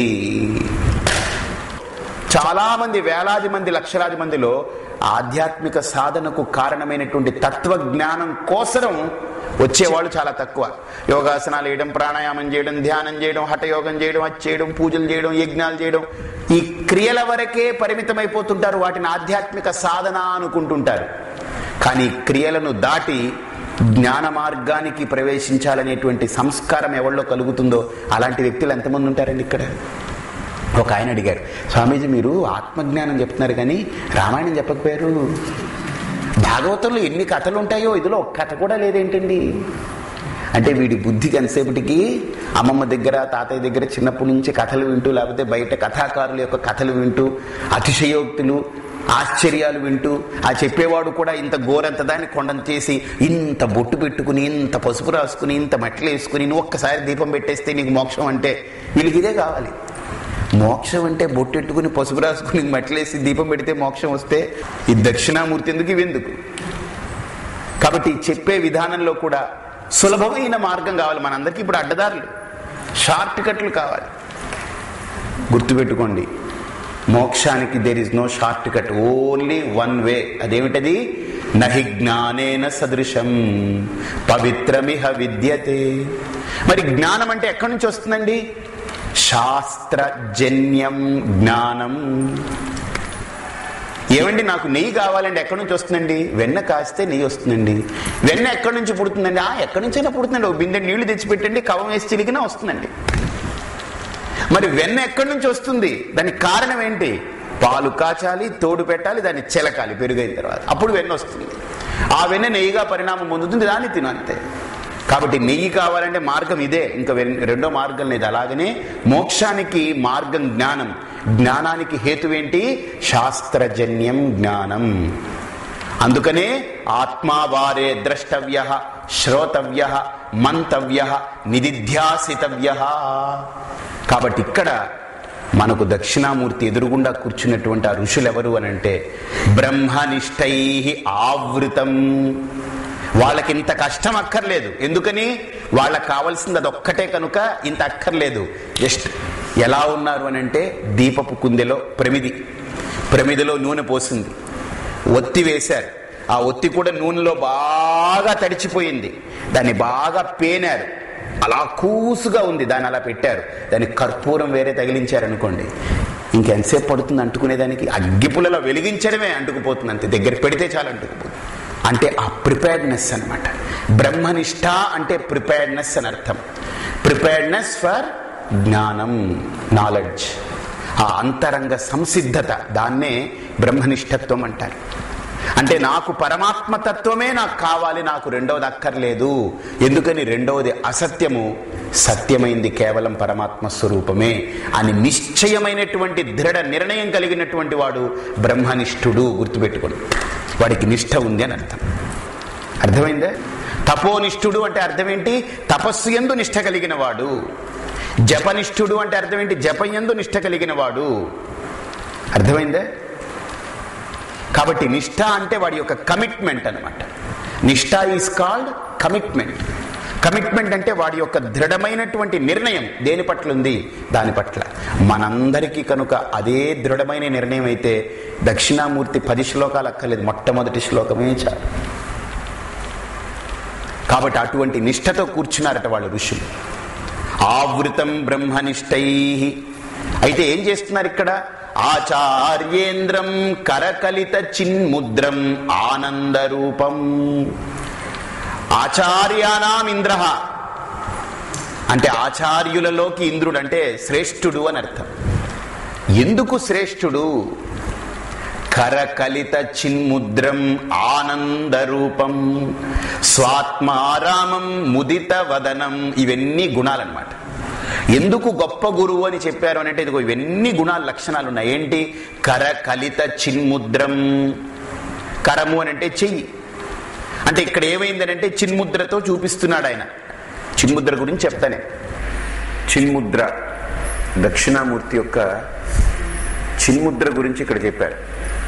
చాలా మంది వేలాది మంది లక్షలాది మందిలో ఆధ్యాత్మిక సాధనకు కారణమైనటువంటి తత్వ జ్ఞానం కోసరం వచ్చేవాళ్ళు చాలా తక్కువ యోగాసనాలు వేయడం ప్రాణాయామం చేయడం ధ్యానం చేయడం హఠయోగం చేయడం అది చేయడం పూజలు చేయడం యజ్ఞాలు చేయడం ఈ క్రియల వరకే పరిమితమైపోతుంటారు వాటిని ఆధ్యాత్మిక సాధన అనుకుంటుంటారు కానీ క్రియలను దాటి జ్ఞాన మార్గానికి ప్రవేశించాలనేటువంటి సంస్కారం ఎవరిలో కలుగుతుందో అలాంటి వ్యక్తులు ఎంతమంది ఉంటారండి ఇక్కడ ఒక ఆయన అడిగారు స్వామీజీ మీరు ఆత్మజ్ఞానం చెప్తున్నారు కానీ రామాయణం చెప్పకపోయారు భాగవతంలో ఎన్ని కథలు ఉంటాయో ఇదిలో ఒక్క కథ కూడా లేదేంటండి అంటే వీడి బుద్ధికి ఎంతసేపటికి అమ్మమ్మ దగ్గర తాతయ్య దగ్గర చిన్నప్పటి నుంచి కథలు వింటూ లేకపోతే బయట కథాకారుల యొక్క కథలు వింటూ అతిశయోక్తులు ఆశ్చర్యాలు వింటూ ఆ చెప్పేవాడు కూడా ఇంత గోరంత దాన్ని కొండం చేసి ఇంత బొట్టు పెట్టుకుని ఇంత పసుపు రాసుకుని ఇంత మట్లు వేసుకుని నువ్వు ఒక్కసారి దీపం పెట్టేస్తే నీకు మోక్షం అంటే వీళ్ళకి ఇదే కావాలి మోక్షం అంటే బొట్టెట్టుకుని పసుపు రాసుకుని మట్లేసి దీపం పెడితే మోక్షం వస్తే ఈ దక్షిణామూర్తి ఎందుకు ఇవి ఎందుకు కాబట్టి ఈ చెప్పే విధానంలో కూడా సులభమైన మార్గం కావాలి మనందరికీ ఇప్పుడు అడ్డదారులు షార్ట్ కట్లు కావాలి గుర్తుపెట్టుకోండి మోక్షానికి there is no short cut only one way అదేమిటది నహి జ్ఞానేన సదృశం పవిత్రమిహ విద్యతే మరి జ్ఞానం అంటే ఎక్కడి నుంచి వస్తుందండి శాస్త్రజన్యం జ్ఞానం ఏమండి నాకు నెయ్యి కావాలండి ఎక్కడి నుంచి వస్తుందండి వెన్న కాస్తే నెయ్యి వస్తుందండి వెన్న ఎక్కడి నుంచి పుడుతుందండి ఆ ఎక్కడి నుంచైనా పుడుతుందండి ఒక బిందె నీళ్లు తెచ్చిపెట్టండి కవం వేసి చిలికినా వస్తుందండి మరి వెన్న ఎక్కడి నుంచి వస్తుంది దానికి కారణం ఏంటి పాలు కాచాలి తోడు పెట్టాలి దాన్ని చిలకాలి పెరుగైన తర్వాత అప్పుడు వెన్న వస్తుంది ఆ వెన్న నెయ్యిగా పరిణామం పొందుతుంది దాన్ని తినంతే కాబట్టి నెయ్యి కావాలంటే మార్గం ఇదే ఇంకా వెన్- రెండో మార్గం లేదు అలాగనే మోక్షానికి మార్గం జ్ఞానం జ్ఞానానికి హేతువేంటి శాస్త్రజన్యం జ్ఞానం అందుకనే ఆత్మావారే ద్రష్టవ్య శ్రోతవ్య మంతవ్య నిదిధ్యాసితవ్య కాబట్టి ఇక్కడ మనకు దక్షిణామూర్తి ఎదురుగుండా కూర్చున్నటువంటి ఆ ఋషులు ఎవరు అని అంటే బ్రహ్మనిష్టై ఆవృతం వాళ్ళకి ఇంత కష్టం అక్కర్లేదు ఎందుకని వాళ్ళకి కావాల్సింది అదొక్కటే కనుక ఇంత అక్కర్లేదు జస్ట్ ఎలా ఉన్నారు అని అంటే దీపపు కుందెలో ప్రమిది ప్రమిదిలో నూనె పోసింది ఒత్తి వేశారు ఆ ఒత్తి కూడా నూనెలో బాగా తడిచిపోయింది దాన్ని బాగా పేనారు అలా కూసుగా ఉంది దాన్ని అలా పెట్టారు దానికి కర్పూరం వేరే తగిలించారు అనుకోండి ఇంకెంతసేపు పడుతుంది అంటుకునేదానికి అగ్గిపులలో వెలిగించడమే అంటుకుపోతుంది అంతే దగ్గర పెడితే చాలు అంటుకుపోతుంది అంటే ఆ ప్రిపేర్డ్నెస్ అన్నమాట బ్రహ్మనిష్ట అంటే ప్రిపేర్డ్నెస్ అని అర్థం ప్రిపేర్డ్నెస్ ఫర్ జ్ఞానం నాలెడ్జ్ ఆ అంతరంగ సంసిద్ధత దాన్నే బ్రహ్మనిష్టత్వం అంటారు అంటే నాకు పరమాత్మ తత్వమే నాకు కావాలి నాకు రెండవది అక్కర్లేదు ఎందుకని రెండవది అసత్యము సత్యమైంది కేవలం పరమాత్మ స్వరూపమే అని నిశ్చయమైనటువంటి దృఢ నిర్ణయం కలిగినటువంటి వాడు బ్రహ్మనిష్ఠుడు గుర్తుపెట్టుకోడు వాడికి నిష్ఠ ఉంది అని అర్థం అర్థమైందా తపోనిష్ఠుడు అంటే అర్థం ఏంటి తపస్సు ఎందు నిష్ఠ కలిగిన వాడు జపనిష్ఠుడు అంటే అర్థం ఏంటి జపం ఎందు నిష్ఠ కలిగిన వాడు అర్థమైందా కాబట్టి నిష్ఠ అంటే వాడి యొక్క కమిట్మెంట్ అనమాట నిష్ఠ ఈజ్ కాల్డ్ కమిట్మెంట్ కమిట్మెంట్ అంటే వాడి యొక్క దృఢమైనటువంటి నిర్ణయం దేని పట్ల ఉంది దాని పట్ల మనందరికీ కనుక అదే దృఢమైన నిర్ణయం అయితే దక్షిణామూర్తి పది శ్లోకాలు అక్కర్లేదు మొట్టమొదటి శ్లోకమే చాలు కాబట్టి అటువంటి నిష్ఠతో కూర్చున్నారట వాళ్ళు ఋషులు ఆవృతం బ్రహ్మనిష్టై అయితే ఏం చేస్తున్నారు ఇక్కడ ఆచార్యేంద్రం కరకలిత చిన్ముద్రం ఆనందరూపం ఆచార్యానాం ఇంద్ర అంటే ఆచార్యులలోకి ఇంద్రుడు అంటే శ్రేష్ఠుడు అని అర్థం ఎందుకు శ్రేష్ఠుడు కరకలిత చిన్ముద్రం ఆనందరూపం స్వాత్మారామం ముదిత వదనం ఇవన్నీ గుణాలన్నమాట ఎందుకు గొప్ప గురువు అని చెప్పారు అని అంటే ఇదిగో ఇవన్నీ గుణాలు లక్షణాలు ఉన్నాయి ఏంటి కరకలిత చిన్ముద్రం కరము అని అంటే చెయ్యి అంటే ఇక్కడ ఏమైందని అంటే చిన్ముద్రతో చూపిస్తున్నాడు ఆయన చిన్ముద్ర గురించి చెప్తానే చిన్ముద్ర దక్షిణామూర్తి యొక్క చిన్ముద్ర గురించి ఇక్కడ చెప్పారు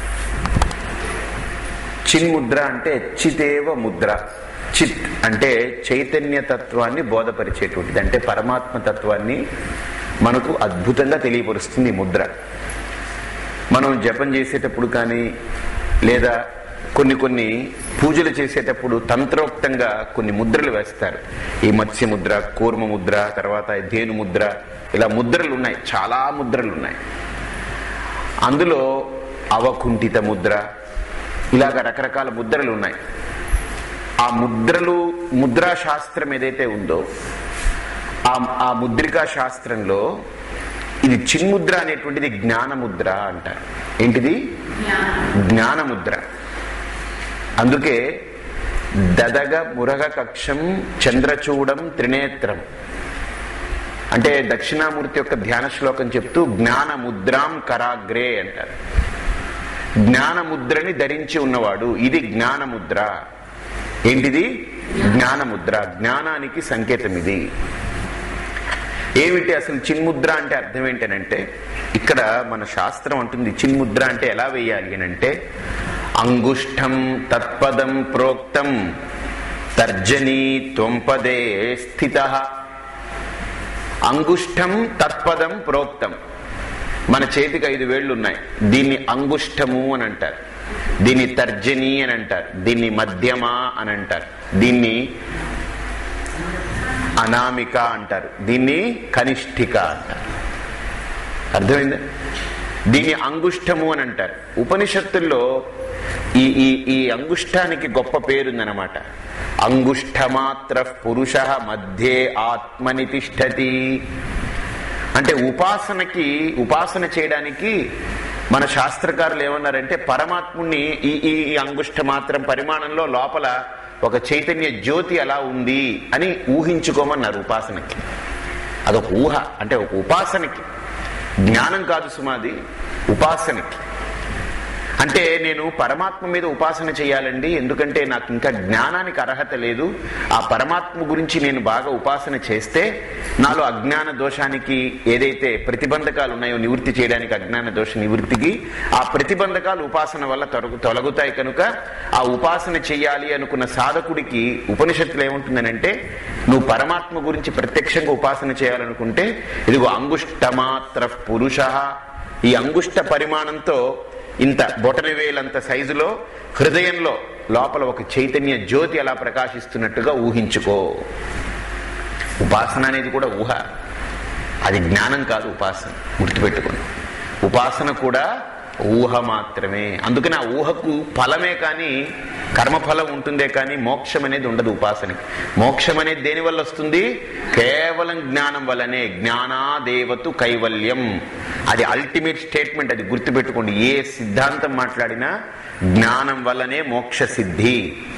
చిన్ముద్ర అంటే చితేవ ముద్ర చిత్ అంటే చైతన్య తత్వాన్ని బోధపరిచేటువంటిది అంటే పరమాత్మ తత్వాన్ని మనకు అద్భుతంగా తెలియపరుస్తుంది ఈ ముద్ర మనం జపం చేసేటప్పుడు కానీ లేదా కొన్ని కొన్ని పూజలు చేసేటప్పుడు తంత్రోక్తంగా కొన్ని ముద్రలు వేస్తారు ఈ మత్స్య ముద్ర కూర్మ ముద్ర తర్వాత ధేను ముద్ర ఇలా ముద్రలు ఉన్నాయి చాలా ముద్రలు ఉన్నాయి అందులో అవకుంఠిత ముద్ర ఇలాగ రకరకాల ముద్రలు ఉన్నాయి ఆ ముద్రలు ముద్రా శాస్త్రం ఏదైతే ఉందో ఆ ఆ ముద్రికా శాస్త్రంలో ఇది చిన్ముద్ర అనేటువంటిది జ్ఞానముద్ర అంటారు ఏంటిది జ్ఞానముద్ర అందుకే దదగ మురగ కక్షం చంద్రచూడం త్రినేత్రం అంటే దక్షిణామూర్తి యొక్క ధ్యాన శ్లోకం చెప్తూ జ్ఞానముద్రాం కరాగ్రే అంటారు జ్ఞానముద్రని ధరించి ఉన్నవాడు ఇది జ్ఞానముద్ర ఏంటిది జ్ఞానముద్ర జ్ఞానానికి సంకేతం ఇది ఏమిటి అసలు చిన్ముద్ర అంటే అర్థం ఏంటనంటే ఇక్కడ మన శాస్త్రం అంటుంది చిన్ముద్ర అంటే ఎలా వేయాలి అని అంటే అంగుష్టం తత్పదం ప్రోక్తం తర్జనీ త్వంపదే స్థిత అంగుష్టం తత్పదం ప్రోక్తం మన చేతికి ఐదు వేళ్లు ఉన్నాయి దీన్ని అంగుష్టము అని అంటారు దీన్ని తర్జని అని అంటారు దీన్ని మధ్యమ అని అంటారు దీన్ని అనామిక అంటారు దీన్ని కనిష్ఠిక అంటారు అర్థమైందా దీన్ని అంగుష్టము అని అంటారు ఉపనిషత్తుల్లో ఈ ఈ ఈ అంగుష్టానికి గొప్ప పేరుందనమాట అంగుష్టమాత్ర పురుష మధ్యే ఆత్మని తిష్టతి అంటే ఉపాసనకి ఉపాసన చేయడానికి మన శాస్త్రకారులు ఏమన్నారంటే పరమాత్ముణ్ణి ఈ ఈ ఈ అంగుష్ట మాత్రం పరిమాణంలో లోపల ఒక చైతన్య జ్యోతి అలా ఉంది అని ఊహించుకోమన్నారు ఉపాసనకి అదొక ఊహ అంటే ఒక ఉపాసనకి జ్ఞానం కాదు సుమాది ఉపాసనకి అంటే నేను పరమాత్మ మీద ఉపాసన చేయాలండి ఎందుకంటే నాకు ఇంకా జ్ఞానానికి అర్హత లేదు ఆ పరమాత్మ గురించి నేను బాగా ఉపాసన చేస్తే నాలో అజ్ఞాన దోషానికి ఏదైతే ప్రతిబంధకాలు ఉన్నాయో నివృత్తి చేయడానికి అజ్ఞాన దోష నివృత్తికి ఆ ప్రతిబంధకాలు ఉపాసన వల్ల తొలగు తొలగుతాయి కనుక ఆ ఉపాసన చేయాలి అనుకున్న సాధకుడికి ఉపనిషత్తులు ఏముంటుందనంటే నువ్వు పరమాత్మ గురించి ప్రత్యక్షంగా ఉపాసన చేయాలనుకుంటే ఇదిగో అంగుష్టమాత్ర పురుష ఈ అంగుష్ట పరిమాణంతో ఇంత బొటనవేలంత సైజులో హృదయంలో లోపల ఒక చైతన్య జ్యోతి అలా ప్రకాశిస్తున్నట్టుగా ఊహించుకో ఉపాసన అనేది కూడా ఊహ అది జ్ఞానం కాదు ఉపాసన గుర్తుపెట్టుకోండి ఉపాసన కూడా ఊహ మాత్రమే అందుకని ఆ ఊహకు ఫలమే కానీ కర్మఫలం ఉంటుందే కానీ మోక్షం అనేది ఉండదు ఉపాసనకి మోక్షం అనేది దేని వల్ల వస్తుంది కేవలం జ్ఞానం వల్లనే జ్ఞానాదేవతు కైవల్యం అది అల్టిమేట్ స్టేట్మెంట్ అది గుర్తుపెట్టుకోండి ఏ సిద్ధాంతం మాట్లాడినా జ్ఞానం వల్లనే మోక్ష సిద్ధి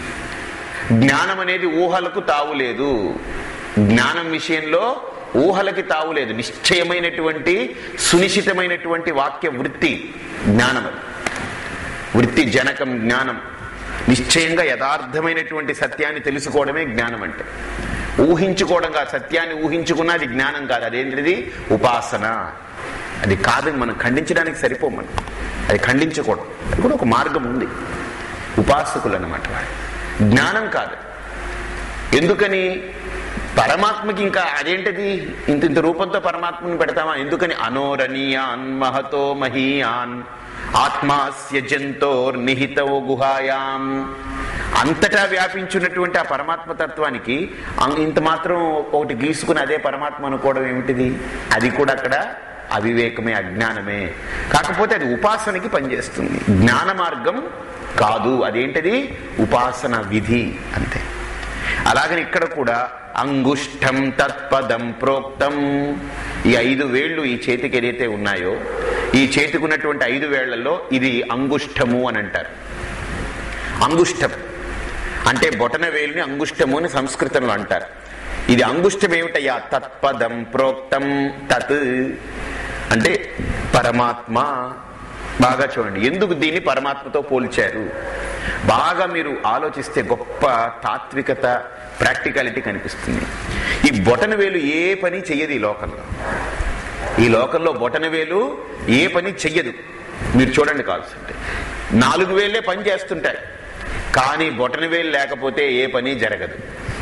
జ్ఞానం అనేది ఊహలకు తావులేదు జ్ఞానం విషయంలో ఊహలకి తావులేదు నిశ్చయమైనటువంటి సునిశ్చితమైనటువంటి వాక్య వృత్తి జ్ఞానం అది వృత్తి జనకం జ్ఞానం నిశ్చయంగా యథార్థమైనటువంటి సత్యాన్ని తెలుసుకోవడమే జ్ఞానం అంటే ఊహించుకోవడం కాదు సత్యాన్ని ఊహించుకున్నా అది జ్ఞానం కాదు అదేంటిది ఉపాసన అది కాదని మనం ఖండించడానికి సరిపోం మనం అది ఖండించకూడదు అది కూడా ఒక మార్గం ఉంది ఉపాసకులు అన్నమాట వాడు జ్ఞానం కాదు ఎందుకని పరమాత్మకి ఇంకా అదేంటిది ఇంత ఇంత రూపంతో పరమాత్మని పెడతామా ఎందుకని అనోరణీయాన్ మహతో మహీయాన్ ఆత్మాస్య జంతోర్ నిహితో గుహాయాం అంతటా వ్యాపించున్నటువంటి ఆ పరమాత్మ తత్వానికి అం- ఇంత మాత్రం ఒకటి గీసుకుని అదే పరమాత్మ అనుకోవడం ఏమిటిది అది కూడా అక్కడ అవివేకమే అజ్ఞానమే కాకపోతే అది ఉపాసనకి పనిచేస్తుంది జ్ఞాన మార్గం కాదు అదేంటిది ఉపాసన విధి అంతే అలాగని ఇక్కడ కూడా అంగుష్టం తత్పదం ప్రోక్తం ఈ ఐదు వేళ్ళు ఈ చేతికి ఏదైతే ఉన్నాయో ఈ చేతికి ఉన్నటువంటి ఐదు వేళ్లలో ఇది అంగుష్టము అని అంటారు అంగుష్టం అంటే బొటన వేలుని అంగుష్టము అని సంస్కృతంలో అంటారు ఇది అంగుష్టం ఏమిటయ్యా తత్పదం ప్రోక్తం తత్ అంటే పరమాత్మ బాగా చూడండి ఎందుకు దీన్ని పరమాత్మతో పోల్చారు బాగా మీరు ఆలోచిస్తే గొప్ప తాత్వికత ప్రాక్టికాలిటీ కనిపిస్తుంది ఈ బొటన వేలు ఏ పని చెయ్యదు ఈ లోకంలో ఈ లోకంలో బొటన వేలు ఏ పని చెయ్యదు మీరు చూడండి కావాల్సింటే నాలుగు వేలే పని చేస్తుంటాయి కానీ బొటన వేలు లేకపోతే ఏ పని జరగదు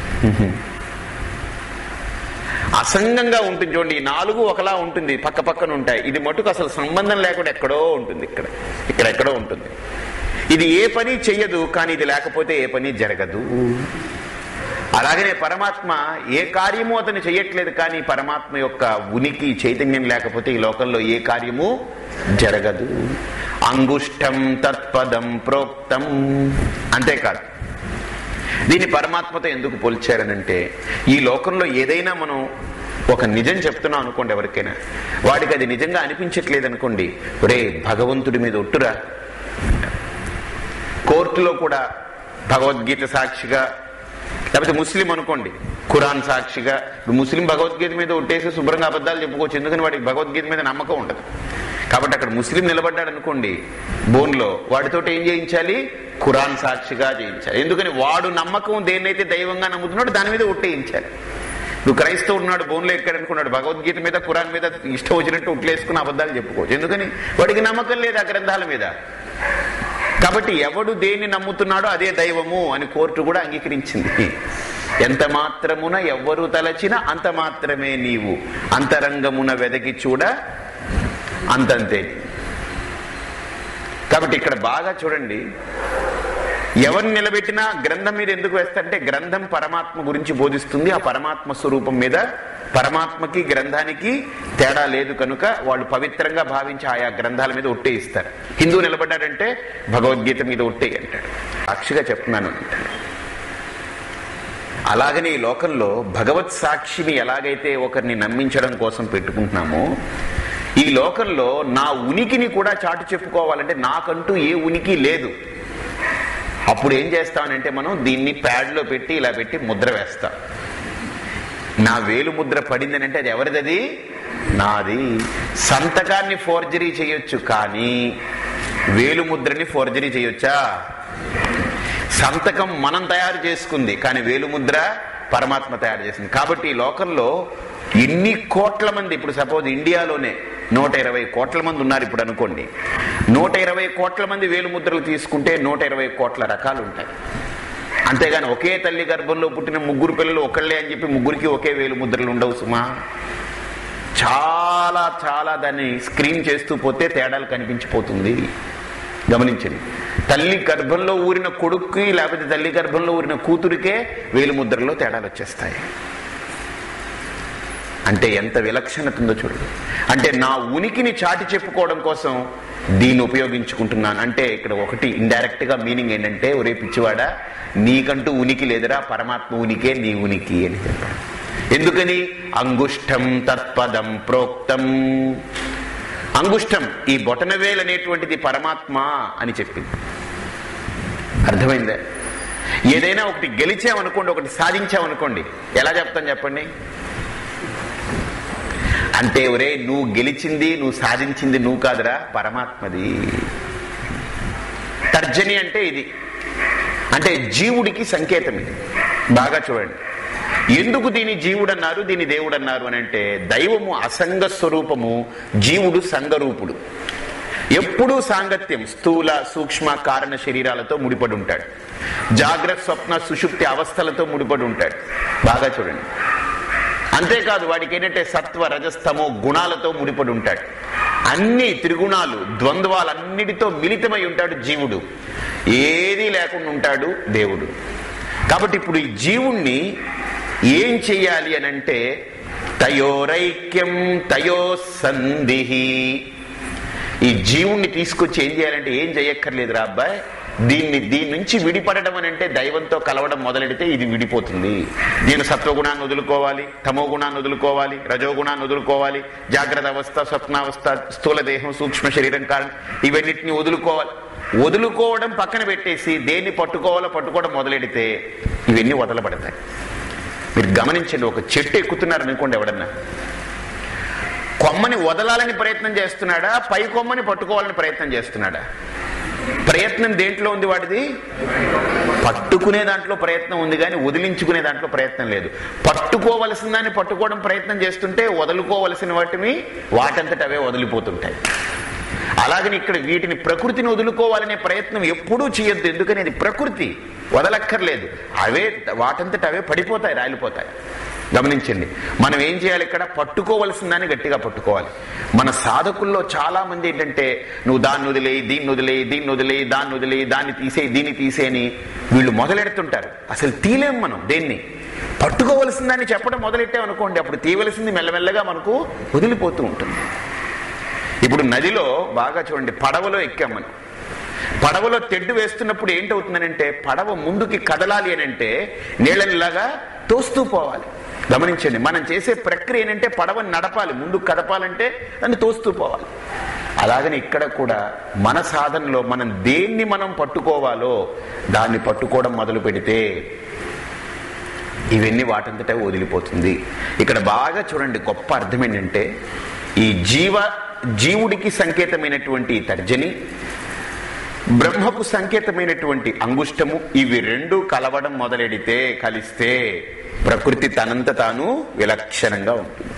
అసంగంగా ఉంటుంది చూడండి ఈ నాలుగు ఒకలా ఉంటుంది పక్క పక్కన ఉంటాయి ఇది మటుకు అసలు సంబంధం లేకుండా ఎక్కడో ఉంటుంది ఇక్కడ ఇక్కడ ఎక్కడో ఉంటుంది ఇది ఏ పని చెయ్యదు కానీ ఇది లేకపోతే ఏ పని జరగదు అలాగనే పరమాత్మ ఏ కార్యము అతను చెయ్యట్లేదు కానీ పరమాత్మ యొక్క ఉనికి చైతన్యం లేకపోతే ఈ లోకంలో ఏ కార్యము జరగదు అంగుష్టం తత్పదం ప్రోక్తం అంతేకాదు దీన్ని పరమాత్మతో ఎందుకు పోల్చారనంటే ఈ లోకంలో ఏదైనా మనం ఒక నిజం చెప్తున్నాం అనుకోండి ఎవరికైనా వాడికి అది నిజంగా అనిపించట్లేదు అనుకోండి రే భగవంతుడి మీద ఒట్టురా కోర్టులో కూడా భగవద్గీత సాక్షిగా లేకపోతే ముస్లిం అనుకోండి ఖురాన్ సాక్షిగా ఇప్పుడు ముస్లిం భగవద్గీత మీద ఒట్టేసి శుభ్రంగా అబద్ధాలు చెప్పుకోవచ్చు ఎందుకని వాడికి భగవద్గీత మీద నమ్మకం ఉండదు కాబట్టి అక్కడ ముస్లిం నిలబడ్డాడు అనుకోండి బోన్లో వాడితో ఏం చేయించాలి ఖురాన్ సాక్షిగా చేయించాలి ఎందుకని వాడు నమ్మకం దేన్నైతే దైవంగా నమ్ముతున్నాడు దాని మీద ఒట్టేయించాలి నువ్వు క్రైస్తవుడు ఉన్నాడు బోన్లో ఎక్కడనుకున్నాడు భగవద్గీత మీద ఖురాన్ మీద ఇష్టం వచ్చినట్టు ఉట్లేసుకుని అబద్ధాలు చెప్పుకోవచ్చు ఎందుకని వాడికి నమ్మకం లేదు ఆ గ్రంథాల మీద కాబట్టి ఎవడు దేన్ని నమ్ముతున్నాడో అదే దైవము అని కోర్టు కూడా అంగీకరించింది ఎంత మాత్రమున ఎవ్వరు తలచిన అంత మాత్రమే నీవు అంతరంగమున వెదకి చూడ అంతంతే కాబట్టి ఇక్కడ బాగా చూడండి ఎవరిని నిలబెట్టినా గ్రంథం మీద ఎందుకు వేస్తారంటే గ్రంథం పరమాత్మ గురించి బోధిస్తుంది ఆ పరమాత్మ స్వరూపం మీద పరమాత్మకి గ్రంథానికి తేడా లేదు కనుక వాళ్ళు పవిత్రంగా భావించి ఆయా గ్రంథాల మీద ఒట్టే ఇస్తారు హిందూ నిలబడ్డాడంటే భగవద్గీత మీద ఒట్టే అంటాడు సాక్షిగా చెప్తున్నాను అంటాడు అలాగనే ఈ లోకంలో భగవత్ సాక్షిని ఎలాగైతే ఒకరిని నమ్మించడం కోసం పెట్టుకుంటున్నామో ఈ లోకంలో నా ఉనికిని కూడా చాటు చెప్పుకోవాలంటే నాకంటూ ఏ ఉనికి లేదు అప్పుడు ఏం చేస్తామనంటే మనం దీన్ని ప్యాడ్లో పెట్టి ఇలా పెట్టి ముద్ర వేస్తాం నా వేలు ముద్ర పడిందని అంటే అది ఎవరిదది నాది సంతకాన్ని ఫోర్జరీ చేయొచ్చు కానీ వేలు ముద్రని ఫోర్జరీ చేయొచ్చా సంతకం మనం తయారు చేసుకుంది కానీ వేలుముద్ర పరమాత్మ తయారు చేసింది కాబట్టి ఈ లోకంలో ఎన్ని కోట్ల మంది ఇప్పుడు సపోజ్ ఇండియాలోనే నూట ఇరవై కోట్ల మంది ఉన్నారు ఇప్పుడు అనుకోండి నూట ఇరవై కోట్ల మంది వేలుముద్రలు తీసుకుంటే నూట ఇరవై కోట్ల రకాలు ఉంటాయి అంతేగాని ఒకే తల్లి గర్భంలో పుట్టిన ముగ్గురు పిల్లలు ఒకళ్ళే అని చెప్పి ముగ్గురికి ఒకే వేలు ముద్రలు ఉండవు సుమా చాలా చాలా దాన్ని స్క్రీన్ చేస్తూ పోతే తేడాలు కనిపించిపోతుంది గమనించండి తల్లి గర్భంలో ఊరిన కొడుక్కి లేకపోతే తల్లి గర్భంలో ఊరిన కూతురికే వేలు ముద్రలో తేడాలు వచ్చేస్తాయి అంటే ఎంత విలక్షణత ఉందో చూడండి అంటే నా ఉనికిని చాటి చెప్పుకోవడం కోసం దీన్ని ఉపయోగించుకుంటున్నాను అంటే ఇక్కడ ఒకటి ఇండైరెక్ట్ గా మీనింగ్ ఏంటంటే ఒరే పిచ్చివాడా నీకంటూ ఉనికి లేదురా పరమాత్మ ఉనికే నీ ఉనికి అని చెప్పాడు ఎందుకని అంగుష్టం తత్పదం ప్రోక్తం అంగుష్టం ఈ బొటనవేలు అనేటువంటిది పరమాత్మ అని చెప్పింది అర్థమైందా ఏదైనా ఒకటి గెలిచామనుకోండి ఒకటి సాధించామనుకోండి ఎలా చెప్తాం చెప్పండి అంటే ఒరే నువ్వు గెలిచింది నువ్వు సాధించింది నువ్వు కాదురా పరమాత్మది తర్జని అంటే ఇది అంటే జీవుడికి సంకేతం ఇది బాగా చూడండి ఎందుకు దీని జీవుడు అన్నారు దీని దేవుడు అన్నారు అని అంటే దైవము అసంగ స్వరూపము జీవుడు సంగరూపుడు ఎప్పుడూ సాంగత్యం స్థూల సూక్ష్మ కారణ శరీరాలతో ముడిపడి ఉంటాడు జాగ్రత్త స్వప్న సుషుప్తి అవస్థలతో ముడిపడి ఉంటాడు బాగా చూడండి అంతేకాదు వాడికి ఏంటంటే సత్వ రజస్తమో గుణాలతో ముడిపడి ఉంటాడు అన్ని త్రిగుణాలు ద్వంద్వాలన్నిటితో మిళితమై ఉంటాడు జీవుడు ఏదీ లేకుండా ఉంటాడు దేవుడు కాబట్టి ఇప్పుడు ఈ జీవుణ్ణి ఏం చెయ్యాలి అని అంటే తయోరైక్యం తయో సంధిహి ఈ జీవుణ్ణి తీసుకొచ్చి ఏం చేయాలంటే ఏం చేయక్కర్లేదురా అబ్బాయి దీన్ని దీని నుంచి విడిపడడం అని అంటే దైవంతో కలవడం మొదలెడితే ఇది విడిపోతుంది నేను సత్వగుణాన్ని వదులుకోవాలి తమో గుణాన్ని వదులుకోవాలి రజోగుణాన్ని వదులుకోవాలి జాగ్రత్త అవస్థ స్వప్నావస్థ స్థూల దేహం సూక్ష్మ శరీరం కారణం ఇవన్నిటిని వదులుకోవాలి వదులుకోవడం పక్కన పెట్టేసి దేన్ని పట్టుకోవాలో పట్టుకోవడం మొదలెడితే ఇవన్నీ వదలబడతాయి మీరు గమనించండి ఒక చెట్టు ఎక్కుతున్నారు అనుకోండి ఎవడన్నా కొమ్మని వదలాలని ప్రయత్నం చేస్తున్నాడా పై కొమ్మని పట్టుకోవాలని ప్రయత్నం చేస్తున్నాడా ప్రయత్నం దేంట్లో ఉంది వాటిది పట్టుకునే దాంట్లో ప్రయత్నం ఉంది కానీ వదిలించుకునే దాంట్లో ప్రయత్నం లేదు పట్టుకోవలసిన దాన్ని పట్టుకోవడం ప్రయత్నం చేస్తుంటే వదులుకోవలసిన వాటిని వాటంతట అవే వదిలిపోతుంటాయి అలాగని ఇక్కడ వీటిని ప్రకృతిని వదులుకోవాలనే ప్రయత్నం ఎప్పుడూ చేయొద్దు ఎందుకని అది ప్రకృతి వదలక్కర్లేదు అవే వాటంతట అవే పడిపోతాయి రాలిపోతాయి గమనించండి మనం ఏం చేయాలి ఇక్కడ పట్టుకోవలసిన దాన్ని గట్టిగా పట్టుకోవాలి మన సాధకుల్లో చాలా మంది ఏంటంటే నువ్వు దాన్ని వదిలేయి దీన్ని వదిలేయి దీన్ని వదిలేయి దాన్ని వదిలేయి దాన్ని తీసేయి దీన్ని తీసేయని వీళ్ళు మొదలెడుతుంటారు అసలు తీలేం మనం దేన్ని పట్టుకోవలసిన దాన్ని చెప్పడం మొదలెట్టామనుకోండి అప్పుడు తీయవలసింది మెల్లమెల్లగా మనకు వదిలిపోతూ ఉంటుంది ఇప్పుడు నదిలో బాగా చూడండి పడవలో ఎక్కాం మనం పడవలో తెడ్డు వేస్తున్నప్పుడు ఏంటవుతుందనంటే పడవ ముందుకి కదలాలి అని అంటే నీళ్ళనిలాగా తోస్తూ పోవాలి గమనించండి మనం చేసే ప్రక్రియ ఏంటంటే పడవని నడపాలి ముందుకు కదపాలంటే దాన్ని తోస్తూ పోవాలి అలాగని ఇక్కడ కూడా మన సాధనలో మనం దేన్ని మనం పట్టుకోవాలో దాన్ని పట్టుకోవడం మొదలు పెడితే ఇవన్నీ వాటంతటే వదిలిపోతుంది ఇక్కడ బాగా చూడండి గొప్ప అర్థం ఏంటంటే ఈ జీవ జీవుడికి సంకేతమైనటువంటి ఈ తర్జని బ్రహ్మకు సంకేతమైనటువంటి అంగుష్టము ఇవి రెండు కలవడం మొదలెడితే కలిస్తే ప్రకృతి తనంత తాను విలక్షణంగా ఉంటుంది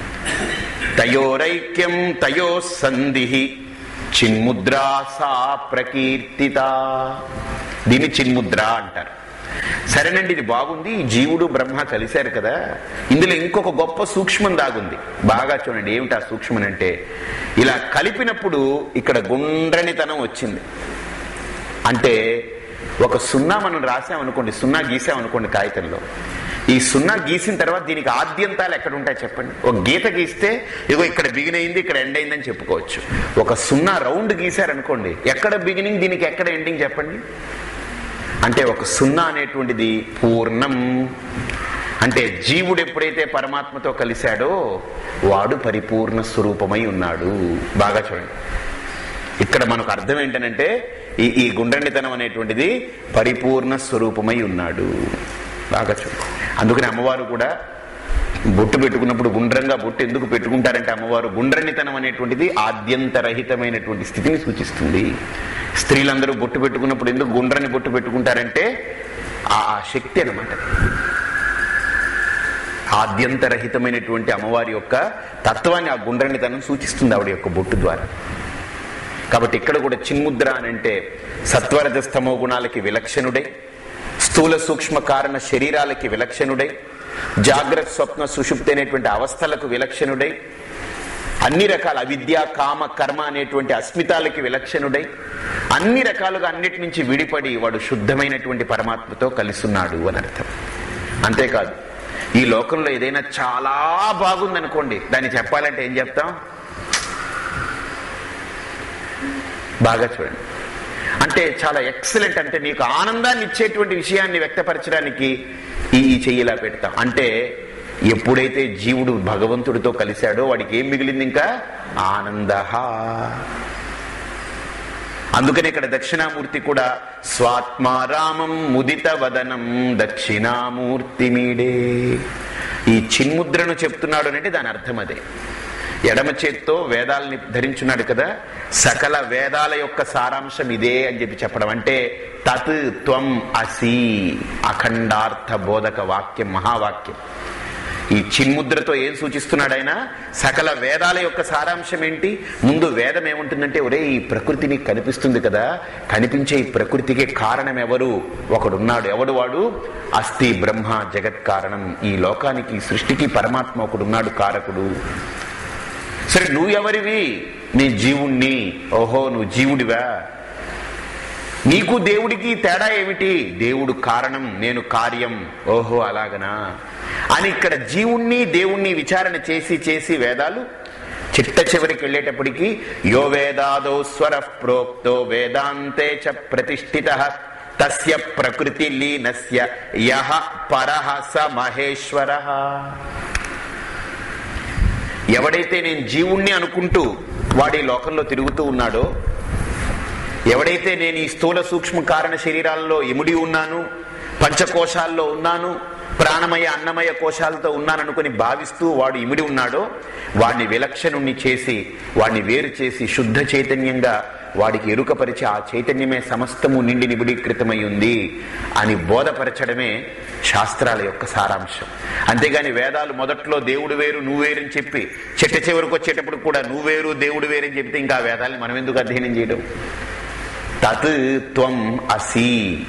తయోరైక్యం తయో సంధి చిన్ముద్రా సా ప్రకీర్తిత దీన్ని చిన్ముద్ర అంటారు సరేనండి ఇది బాగుంది ఈ జీవుడు బ్రహ్మ కలిశారు కదా ఇందులో ఇంకొక గొప్ప సూక్ష్మం దాగుంది బాగా చూడండి ఏమిటి ఆ సూక్ష్మం అంటే ఇలా కలిపినప్పుడు ఇక్కడ గుండ్రనితనం వచ్చింది అంటే ఒక సున్నా మనం రాసామనుకోండి సున్నా గీసామనుకోండి కాగితంలో ఈ సున్నా గీసిన తర్వాత దీనికి ఆద్యంతాలు ఎక్కడ ఉంటాయి చెప్పండి ఒక గీత గీస్తే ఇగో ఇక్కడ బిగిన్ అయింది ఇక్కడ ఎండ్ అయిందని చెప్పుకోవచ్చు ఒక సున్నా రౌండ్ గీశారనుకోండి ఎక్కడ బిగినింగ్ దీనికి ఎక్కడ ఎండింగ్ చెప్పండి అంటే ఒక సున్నా అనేటువంటిది పూర్ణం అంటే జీవుడు ఎప్పుడైతే పరమాత్మతో కలిశాడో వాడు పరిపూర్ణ స్వరూపమై ఉన్నాడు బాగా చూడండి ఇక్కడ మనకు అర్థం ఏంటనంటే ఈ ఈ గుండ్రండితనం అనేటువంటిది పరిపూర్ణ స్వరూపమై ఉన్నాడు బాగా చూడండి అందుకని అమ్మవారు కూడా బొట్టు పెట్టుకున్నప్పుడు గుండ్రంగా బొట్టు ఎందుకు పెట్టుకుంటారంటే అమ్మవారు గుండ్రనితనం అనేటువంటిది ఆద్యంతరహితమైనటువంటి స్థితిని సూచిస్తుంది స్త్రీలందరూ బొట్టు పెట్టుకున్నప్పుడు ఎందుకు గుండ్రని బొట్టు పెట్టుకుంటారంటే ఆ ఆ శక్తి అనమాట ఆద్యంతరహితమైనటువంటి అమ్మవారి యొక్క తత్వాన్ని ఆ గుండ్రనితనం సూచిస్తుంది ఆవిడ యొక్క బొట్టు ద్వారా కాబట్టి ఇక్కడ కూడా చిన్ముద్ర అని అంటే సత్వరజస్తమో గుణాలకి విలక్షణుడై స్థూల సూక్ష్మ కారణ శరీరాలకి విలక్షణుడై జాగ్రత్త స్వప్న సుషుప్తి అనేటువంటి అవస్థలకు విలక్షణుడై అన్ని రకాల అవిద్య కామ కర్మ అనేటువంటి అస్మితాలకి విలక్షణుడై అన్ని రకాలుగా అన్నిటి నుంచి విడిపడి వాడు శుద్ధమైనటువంటి పరమాత్మతో కలిసున్నాడు అని అర్థం అంతేకాదు ఈ లోకంలో ఏదైనా చాలా బాగుందనుకోండి దాన్ని చెప్పాలంటే ఏం చెప్తాం బాగా చూడండి అంటే చాలా ఎక్సలెంట్ అంటే నీకు ఆనందాన్ని ఇచ్చేటువంటి విషయాన్ని వ్యక్తపరచడానికి ఈ ఈ చెయ్యిలా పెడతాం అంటే ఎప్పుడైతే జీవుడు భగవంతుడితో కలిశాడో వాడికి ఏం మిగిలింది ఇంకా ఆనంద అందుకని ఇక్కడ దక్షిణామూర్తి కూడా స్వాత్మారామం ముదిత వదనం దక్షిణామూర్తి మీడే ఈ చిన్ముద్రను చెప్తున్నాడు అంటే దాని అర్థం అదే ఎడమ చేత్తో వేదాలని ధరించున్నాడు కదా సకల వేదాల యొక్క సారాంశం ఇదే అని చెప్పి చెప్పడం అంటే తత్ త్వం అసి అఖండార్థ బోధక వాక్యం మహావాక్యం ఈ చిన్ముద్రతో ఏం సూచిస్తున్నాడు ఆయన సకల వేదాల యొక్క సారాంశం ఏంటి ముందు వేదం ఏముంటుందంటే ఒరే ఈ ప్రకృతి నీకు కనిపిస్తుంది కదా కనిపించే ఈ ప్రకృతికి కారణం ఎవరు ఒకడున్నాడు ఎవడు వాడు అస్థి బ్రహ్మ జగత్ కారణం ఈ లోకానికి ఈ సృష్టికి పరమాత్మ ఒకడున్నాడు కారకుడు సరే నువ్వెవరివి నీ జీవుణ్ణి ఓహో నువ్వు జీవుడివా నీకు దేవుడికి తేడా ఏమిటి దేవుడు కారణం నేను కార్యం ఓహో అలాగనా అని ఇక్కడ జీవుణ్ణి దేవుణ్ణి విచారణ చేసి చేసి వేదాలు చిట్ట చివరికి వెళ్ళేటప్పటికి యో వేదాదో స్వర ప్రోక్తో వేదాంతే చ ప్రతిష్ఠిత తస్య ప్రకృతి లీనస్య యహ పరహ స మహేశ్వర ఎవడైతే నేను జీవుణ్ణి అనుకుంటూ వాడి లోకంలో తిరుగుతూ ఉన్నాడో ఎవడైతే నేను ఈ స్థూల సూక్ష్మ కారణ శరీరాల్లో ఇముడి ఉన్నాను పంచకోశాల్లో ఉన్నాను ప్రాణమయ అన్నమయ కోశాలతో ఉన్నాననుకుని భావిస్తూ వాడు ఇమిడి ఉన్నాడో వాడిని విలక్షణుణ్ణి చేసి వాడిని వేరు చేసి శుద్ధ చైతన్యంగా వాడికి ఎరుకపరిచి ఆ చైతన్యమే సమస్తము నిండి నిబిడీకృతమై ఉంది అని బోధపరచడమే శాస్త్రాల యొక్క సారాంశం అంతేగాని వేదాలు మొదట్లో దేవుడు వేరు నువ్వు వేరు అని చెప్పి చిట్ట చివరికి వచ్చేటప్పుడు కూడా నువ్వు వేరు దేవుడు వేరు అని చెప్తే ఇంకా ఆ వేదాలను మనం ఎందుకు అధ్యయనం చేయడం తత్ త్వం అసి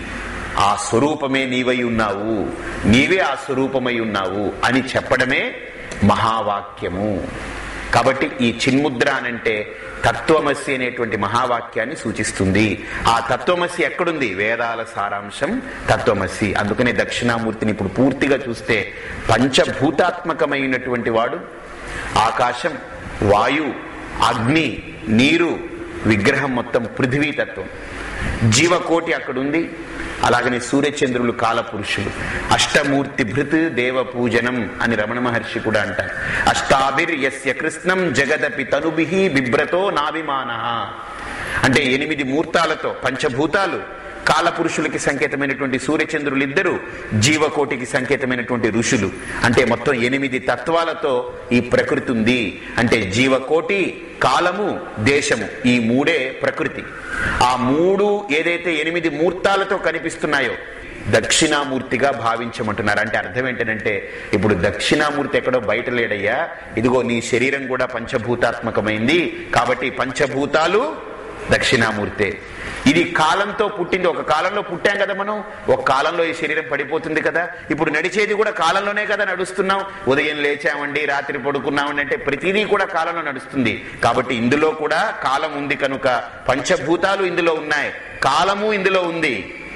ఆ స్వరూపమే నీవై ఉన్నావు నీవే ఆ స్వరూపమై ఉన్నావు అని చెప్పడమే మహావాక్యము కాబట్టి ఈ చిన్ముద్ర అనంటే తత్వమసి అనేటువంటి మహావాక్యాన్ని సూచిస్తుంది ఆ తత్వమసి ఎక్కడుంది వేదాల సారాంశం తత్వమసి అందుకనే దక్షిణామూర్తిని ఇప్పుడు పూర్తిగా చూస్తే పంచభూతాత్మకమైనటువంటి వాడు ఆకాశం వాయు అగ్ని నీరు విగ్రహం మొత్తం పృథివీ తత్వం జీవకోటి అక్కడుంది అలాగనే సూర్యచంద్రులు కాలపురుషులు అష్టమూర్తి భృత్ దేవ పూజనం అని రమణ మహర్షి కూడా అంటారు అష్టాభిర్ యస్య కృష్ణం జగదపి తనుభి బిభ్రతో నాభిమాన అంటే ఎనిమిది మూర్తాలతో పంచభూతాలు కాలపురుషులకి సంకేతమైనటువంటి సూర్యచంద్రులు ఇద్దరు జీవకోటికి సంకేతమైనటువంటి ఋషులు అంటే మొత్తం ఎనిమిది తత్వాలతో ఈ ప్రకృతి ఉంది అంటే జీవకోటి కాలము దేశము ఈ మూడే ప్రకృతి ఆ మూడు ఏదైతే ఎనిమిది మూర్తాలతో కనిపిస్తున్నాయో దక్షిణామూర్తిగా భావించమంటున్నారు అంటే అర్థం ఏంటంటే ఇప్పుడు దక్షిణామూర్తి ఎక్కడో బయట లేడయ్యా ఇదిగో నీ శరీరం కూడా పంచభూతాత్మకమైంది కాబట్టి పంచభూతాలు దక్షిణామూర్తే ఇది కాలంతో పుట్టింది ఒక కాలంలో పుట్టాం కదా మనం ఒక కాలంలో ఈ శరీరం పడిపోతుంది కదా ఇప్పుడు నడిచేది కూడా కాలంలోనే కదా నడుస్తున్నాం ఉదయం లేచామండి రాత్రి పడుకున్నామండి అంటే ప్రతిదీ కూడా కాలంలో నడుస్తుంది కాబట్టి ఇందులో కూడా కాలం ఉంది కనుక పంచభూతాలు ఇందులో ఉన్నాయి కాలము ఇందులో ఉంది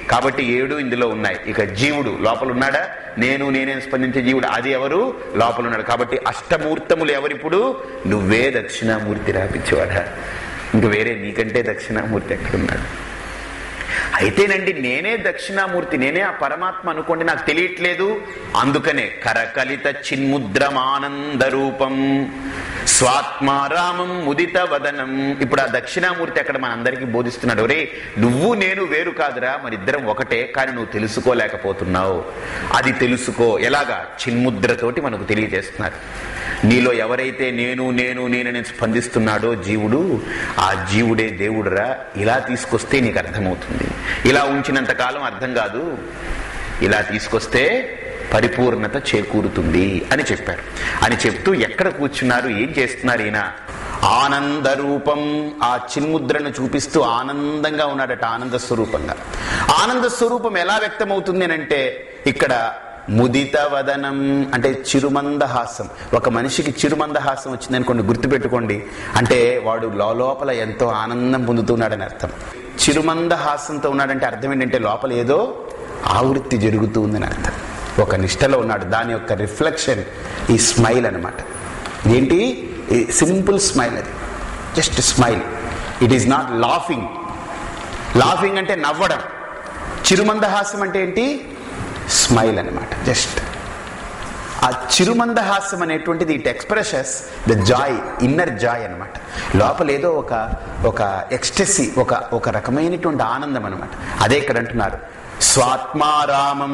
కాబట్టి ఏడు ఇందులో ఉన్నాయి ఇక జీవుడు లోపల ఉన్నాడా నేను నేనే స్పందించే జీవుడు అది ఎవరు లోపల ఉన్నాడు కాబట్టి అష్టమూర్తములు ఎవరిప్పుడు నువ్వే దక్షిణామూర్తి రాపించేవాడా ఇంక వేరే నీకంటే దక్షిణామూర్తి ఎక్కడున్నాడు అయితేనండి నేనే దక్షిణామూర్తి నేనే ఆ పరమాత్మ అనుకోండి నాకు తెలియట్లేదు అందుకనే కరకలిత చిన్ముద్రమానంద రూపం స్వాత్మారామం ముదిత వదనం ఇప్పుడు ఆ దక్షిణామూర్తి అక్కడ మన అందరికీ బోధిస్తున్నాడు రే నువ్వు నేను వేరు కాదురా మన ఇద్దరం ఒకటే కానీ నువ్వు తెలుసుకోలేకపోతున్నావు అది తెలుసుకో ఎలాగా చిన్ముద్రతోటి మనకు తెలియజేస్తున్నారు నీలో ఎవరైతే నేను నేను నేనని స్పందిస్తున్నాడో జీవుడు ఆ జీవుడే దేవుడురా ఇలా తీసుకొస్తే నీకు అర్థమవుతుంది ఇలా ఉంచినంత కాలం అర్థం కాదు ఇలా తీసుకొస్తే పరిపూర్ణత చేకూరుతుంది అని చెప్పారు అని చెప్తూ ఎక్కడ కూర్చున్నారు ఏం చేస్తున్నారు ఈయన ఆనంద రూపం ఆ చిన్ముద్రను చూపిస్తూ ఆనందంగా ఉన్నాడట ఆనంద స్వరూపంగా ఆనంద స్వరూపం ఎలా వ్యక్తమవుతుంది అని అంటే ఇక్కడ ముదిత వదనం అంటే చిరుమందహాసం ఒక మనిషికి చిరుమందహాసం వచ్చింది అనుకోండి గుర్తుపెట్టుకోండి అంటే వాడు లోపల ఎంతో ఆనందం పొందుతున్నాడని అర్థం చిరుమందహాసంతో ఉన్నాడంటే అర్థం ఏంటంటే లోపల ఏదో ఆవృత్తి జరుగుతూ ఉందని అర్థం ఒక నిష్టలో ఉన్నాడు దాని యొక్క రిఫ్లెక్షన్ ఈ స్మైల్ అనమాట ఏంటి సింపుల్ స్మైల్ అది just smile it is not laughing laughing అంటే నవ్వడం చిరుమందహాసం అంటే ఏంటి స్మైల్ అనమాట జస్ట్ ఆ చిరుమందహాసం అనేటువంటిది it expresses the joy inner joy అనమాట లోపల ఏదో ఒక ఒక ఎక్స్టెసీ ఒక ఒక రకమైనటువంటి ఆనందం అనమాట అదే ఇక్కడ అంటున్నారు స్వాత్మారామం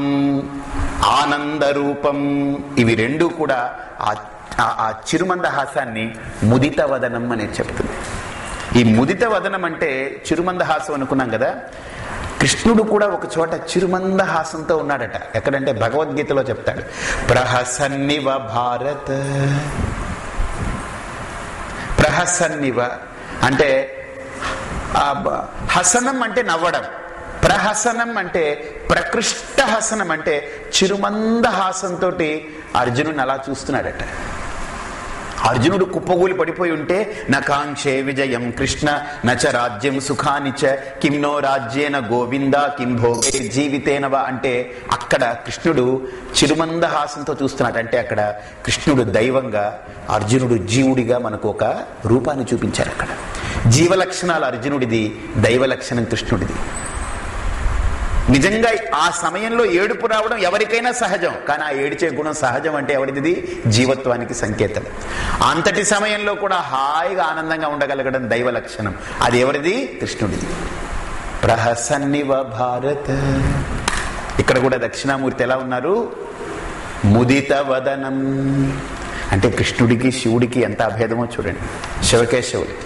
ఆనంద రూపం ఇవి రెండు కూడా ఆ- ఆ- ఆ చిరుమందహాసాన్ని ముదిత వదనం అనేది చెప్తుంది ఈ ముదిత వదనం అంటే చిరుమందహాసం అనుకున్నాం కదా కృష్ణుడు కూడా ఒక చోట చిరుమందహాసంతో ఉన్నాడట ఎక్కడంటే భగవద్గీతలో చెప్తాడు ప్రహసన్నివ భారత్ ప్రహసన్నివ అంటే ఆ బ- హసనం అంటే నవ్వడం ప్రహసనం అంటే ప్రకృష్ట హసనం అంటే చిరుమంద హాసంతో అర్జునుని అలా చూస్తున్నాడట అర్జునుడు కుప్పగూలి పడిపోయి ఉంటే నకాంక్షే విజయం కృష్ణ నచ రాజ్యం సుఖాని చ కిం నో రాజ్యేన గోవింద కిం భోగే జీవితేనవ అంటే అక్కడ కృష్ణుడు చిరుమంద హాసంతో చూస్తున్నాడు అంటే అక్కడ కృష్ణుడు దైవంగా అర్జునుడు జీవుడిగా మనకు ఒక రూపాన్ని చూపించారు అక్కడ జీవ లక్షణాలు అర్జునుడిది దైవ లక్షణం కృష్ణుడిది నిజంగా ఆ సమయంలో ఏడుపు రావడం ఎవరికైనా సహజం కానీ ఆ ఏడిచే గుణం సహజం అంటే ఎవరిది జీవత్వానికి సంకేతం అంతటి సమయంలో కూడా హాయిగా ఆనందంగా ఉండగలగడం దైవ లక్షణం అది ఎవరిది కృష్ణుడిది ప్రహసన్నివ భారత ఇక్కడ కూడా దక్షిణామూర్తి ఎలా ఉన్నారు ముదిత వదనం అంటే కృష్ణుడికి శివుడికి ఎంత అభేదమో చూడండి శివకేశవులు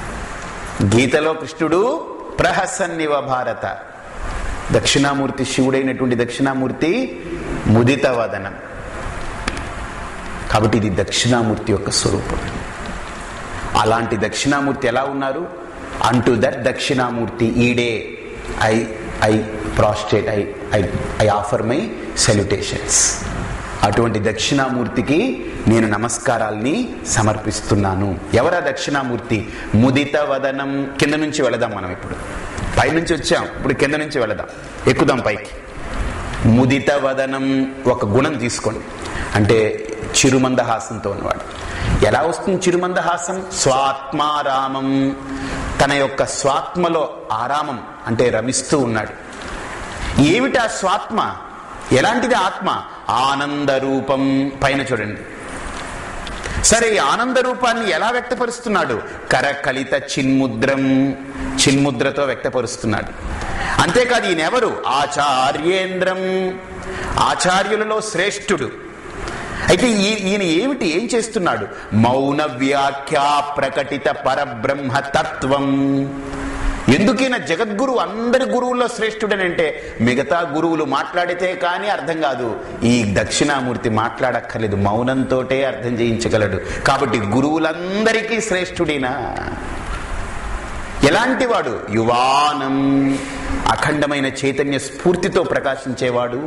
గీతలో కృష్ణుడు ప్రహసన్నివ భారత దక్షిణామూర్తి శివుడైనటువంటి దక్షిణామూర్తి ముదిత వదనం కాబట్టి ఇది దక్షిణామూర్తి యొక్క స్వరూపం అలాంటి దక్షిణామూర్తి ఎలా ఉన్నారు అంటూ దట్ దక్షిణామూర్తి ఈడే I I prostrate I I I offer my salutations అటువంటి దక్షిణామూర్తికి నేను నమస్కారాల్ని సమర్పిస్తున్నాను ఎవరా దక్షిణామూర్తి ముదిత వదనం కింద నుంచి వెళదాం మనం ఇప్పుడు పై నుంచి వచ్చాం ఇప్పుడు కింద నుంచి వెళదాం ఎక్కుదాం పైకి ముదిత వదనం ఒక గుణం తీసుకోండి అంటే చిరుమందహాసంతో ఉన్నవాడు ఎలా వస్తుంది చిరుమందహాసం స్వాత్మారామం తన యొక్క స్వాత్మలో ఆరామం అంటే రమిస్తూ ఉన్నాడు ఏమిటి ఆ స్వాత్మ ఎలాంటిది ఆత్మ ఆనంద రూపం పైన చూడండి సరే ఈ ఆనంద రూపాన్ని ఎలా వ్యక్తపరుస్తున్నాడు కరకలిత చిన్ముద్రం చిన్ముద్రతో వ్యక్తపరుస్తున్నాడు అంతేకాదు ఈయన ఎవరు ఆచార్యేంద్రం ఆచార్యులలో శ్రేష్ఠుడు అయితే ఈ- ఈయన ఏమిటి ఏం చేస్తున్నాడు మౌన వ్యాఖ్యా ప్రకటిత పరబ్రహ్మ తత్వం ఎందుకైనా జగద్గురు అందరి గురువుల్లో శ్రేష్ఠుడనంటే మిగతా గురువులు మాట్లాడితే కానీ అర్థం కాదు ఈ దక్షిణామూర్తి మాట్లాడక్కర్లేదు మౌనంతోటే అర్థం చేయించగలడు కాబట్టి గురువులందరికీ శ్రేష్ఠుడినా ఎలాంటి వాడు యువానం అఖండమైన చైతన్య స్ఫూర్తితో ప్రకాశించేవాడు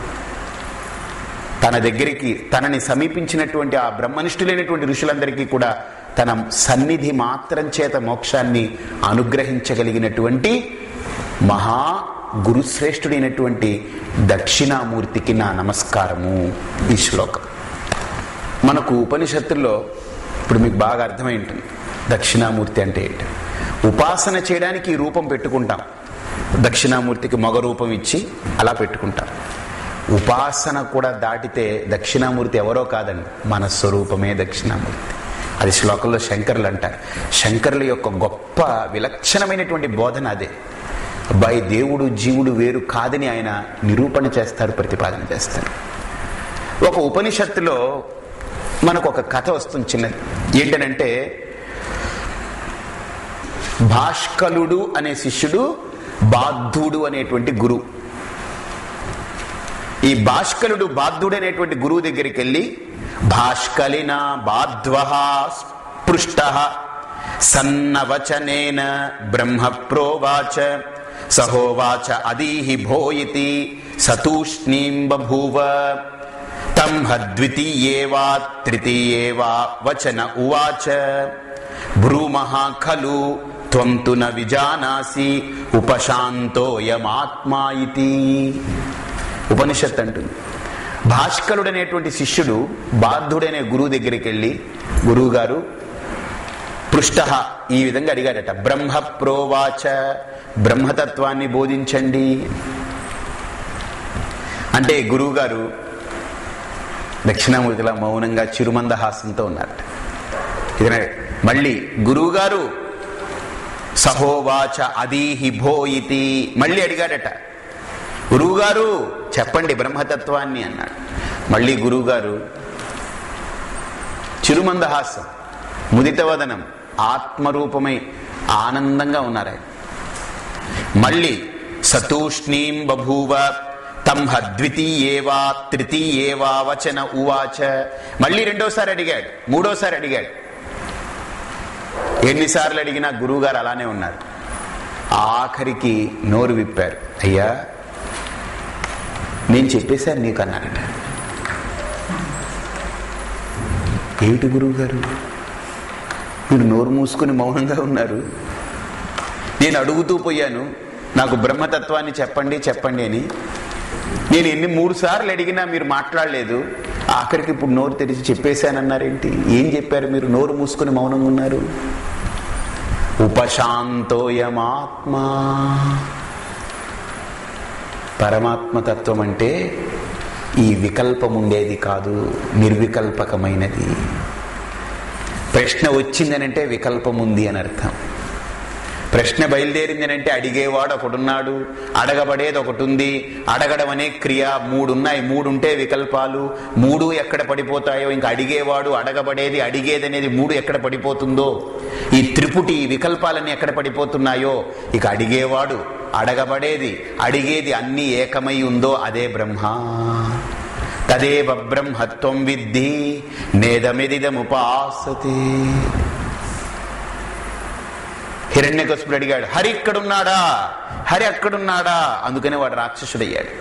తన దగ్గరికి తనని సమీపించినటువంటి ఆ బ్రహ్మనిష్ఠులైనటువంటి ఋషులందరికీ కూడా తన సన్నిధి మాత్రం చేత మోక్షాన్ని అనుగ్రహించగలిగినటువంటి మహా గురుశ్రేష్ఠుడైనటువంటి దక్షిణామూర్తికి నా నమస్కారము ఈ శ్లోకం మనకు ఉపనిషత్తుల్లో ఇప్పుడు మీకు బాగా అర్థమై ఉంటుంది దక్షిణామూర్తి అంటే ఏంటి ఉపాసన చేయడానికి ఈ రూపం పెట్టుకుంటాం దక్షిణామూర్తికి మగ రూపం ఇచ్చి అలా పెట్టుకుంటాం ఉపాసన కూడా దాటితే దక్షిణామూర్తి ఎవరో కాదండి మన స్వరూపమే దక్షిణామూర్తి అది శ్లోకంలో శంకరులు అంటారు శంకరుల యొక్క గొప్ప విలక్షణమైనటువంటి బోధన అదే అబ్బాయి దేవుడు జీవుడు వేరు కాదని ఆయన నిరూపణ చేస్తారు ప్రతిపాదన చేస్తారు ఒక ఉపనిషత్తులో మనకు ఒక కథ వస్తుంది చిన్నది ఏంటనంటే భాష్కలుడు అనే శిష్యుడు బాద్ధుడు అనేటువంటి గురువు ఈ భాష్కలుడు బాద్ధుడు అనేటువంటి గురువు దగ్గరికి వెళ్ళి భాష్కలిన బాధ్వ స్పృష్ట సన్నవచనేన బ్రహ్మ ప్రోవాచ సహోవాచ అదీహి భోయితి సతూష్ణీం బభూవ తం ద్వితీయే వా తృతీయే వా వచన ఉవాచ భ్రూమః ఖలు త్వం తు న విజానాసి ఉపశాంతోయమాత్మా ఇతి ఉపనిషత్ అంటుంది భాష్కరుడు అనేటువంటి శిష్యుడు బాద్ధుడనే గురువు దగ్గరికి వెళ్ళి గురువు గారు పృష్ట ఈ విధంగా అడిగాడట బ్రహ్మ ప్రోవాచ బ్రహ్మతత్వాన్ని బోధించండి అంటే గురువు గారు దక్షిణామూర్తిలా మౌనంగా చిరుమందహాసంతో ఉన్నారట ఇదే మళ్ళీ గురువుగారు సహోవాచ అదీహి భోయితి మళ్ళీ అడిగాడట గురువుగారు చెప్పండి బ్రహ్మతత్వాన్ని అన్నాడు మళ్ళీ గురువుగారు చిరుమందహాసం ముదితవదనం ఆత్మరూపమై ఆనందంగా ఉన్నారు ఆయన మళ్ళీ సతూష్ణీం బభూవ తంహ ద్వితీయేవా తృతీయేవా వచన ఉవాచ మళ్ళీ రెండోసారి అడిగాడు మూడోసారి అడిగాడు ఎన్నిసార్లు అడిగినా గురువుగారు అలానే ఉన్నారు ఆఖరికి నోరు విప్పారు అయ్యా నేను చెప్పేశాను నీకు అన్నారట ఏమిటి గురువు గారు మీరు నోరు మూసుకుని మౌనంగా ఉన్నారు నేను అడుగుతూ పోయాను నాకు బ్రహ్మతత్వాన్ని చెప్పండి చెప్పండి అని నేను ఎన్ని మూడు సార్లు అడిగినా మీరు మాట్లాడలేదు ఆఖరికి ఇప్పుడు నోరు తెరిచి చెప్పేశానన్నారేంటి ఏం చెప్పారు మీరు నోరు మూసుకుని మౌనంగా ఉన్నారు ఉపశాంతోయమాత్మా పరమాత్మతత్వం అంటే ఈ వికల్పం ఉండేది కాదు నిర్వికల్పకమైనది ప్రశ్న వచ్చిందనంటే వికల్పం ఉంది అని అర్థం ప్రశ్న బయలుదేరింది అంటే అడిగేవాడు ఒకడున్నాడు అడగబడేది ఒకటి ఉంది అడగడం అనే క్రియ మూడున్నాయి మూడుంటే వికల్పాలు మూడు ఎక్కడ పడిపోతాయో ఇంకా అడిగేవాడు అడగబడేది అడిగేది అనేది మూడు ఎక్కడ పడిపోతుందో ఈ త్రిపుటి ఈ వికల్పాలన్నీ ఎక్కడ పడిపోతున్నాయో ఇక అడిగేవాడు అడగబడేది అడిగేది అన్ని ఏకమై ఉందో అదే బ్రహ్మ తదేవ బ్రహ్మత్వం విద్ధి నేదమిదిదముపాసతే హిరణ్యకశుడు అడిగాడు హరి ఇక్కడున్నాడా హరి అక్కడున్నాడా అందుకనే వాడు రాక్షసుడయ్యాడు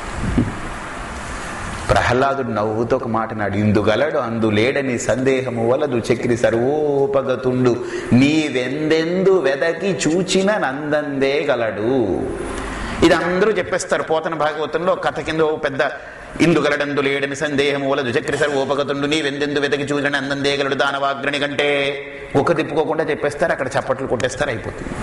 ప్రహ్లాదుడు నవ్వుతో ఒక మాట నాడు ఇందుగలడు అందు లేడని సందేహము వలదు చక్రి సర్వోపగతుండు నీవెందెందు వెదకి చూచిన నందందే గలడు ఇది అందరూ చెప్పేస్తారు పోతన భాగవతంలో కథ కింద ఓ పెద్ద ఇందుగలడందు లేడని సందేహము వలదు చక్రి సర్వోపగతుండు నీవెందెందు వెదకి చూసిన నందందే గలడు దానవాగ్రని కంటే ఒక తిప్పుకోకుండా చెప్పేస్తారు అక్కడ చప్పట్లు కొట్టేస్తారు అయిపోతుంది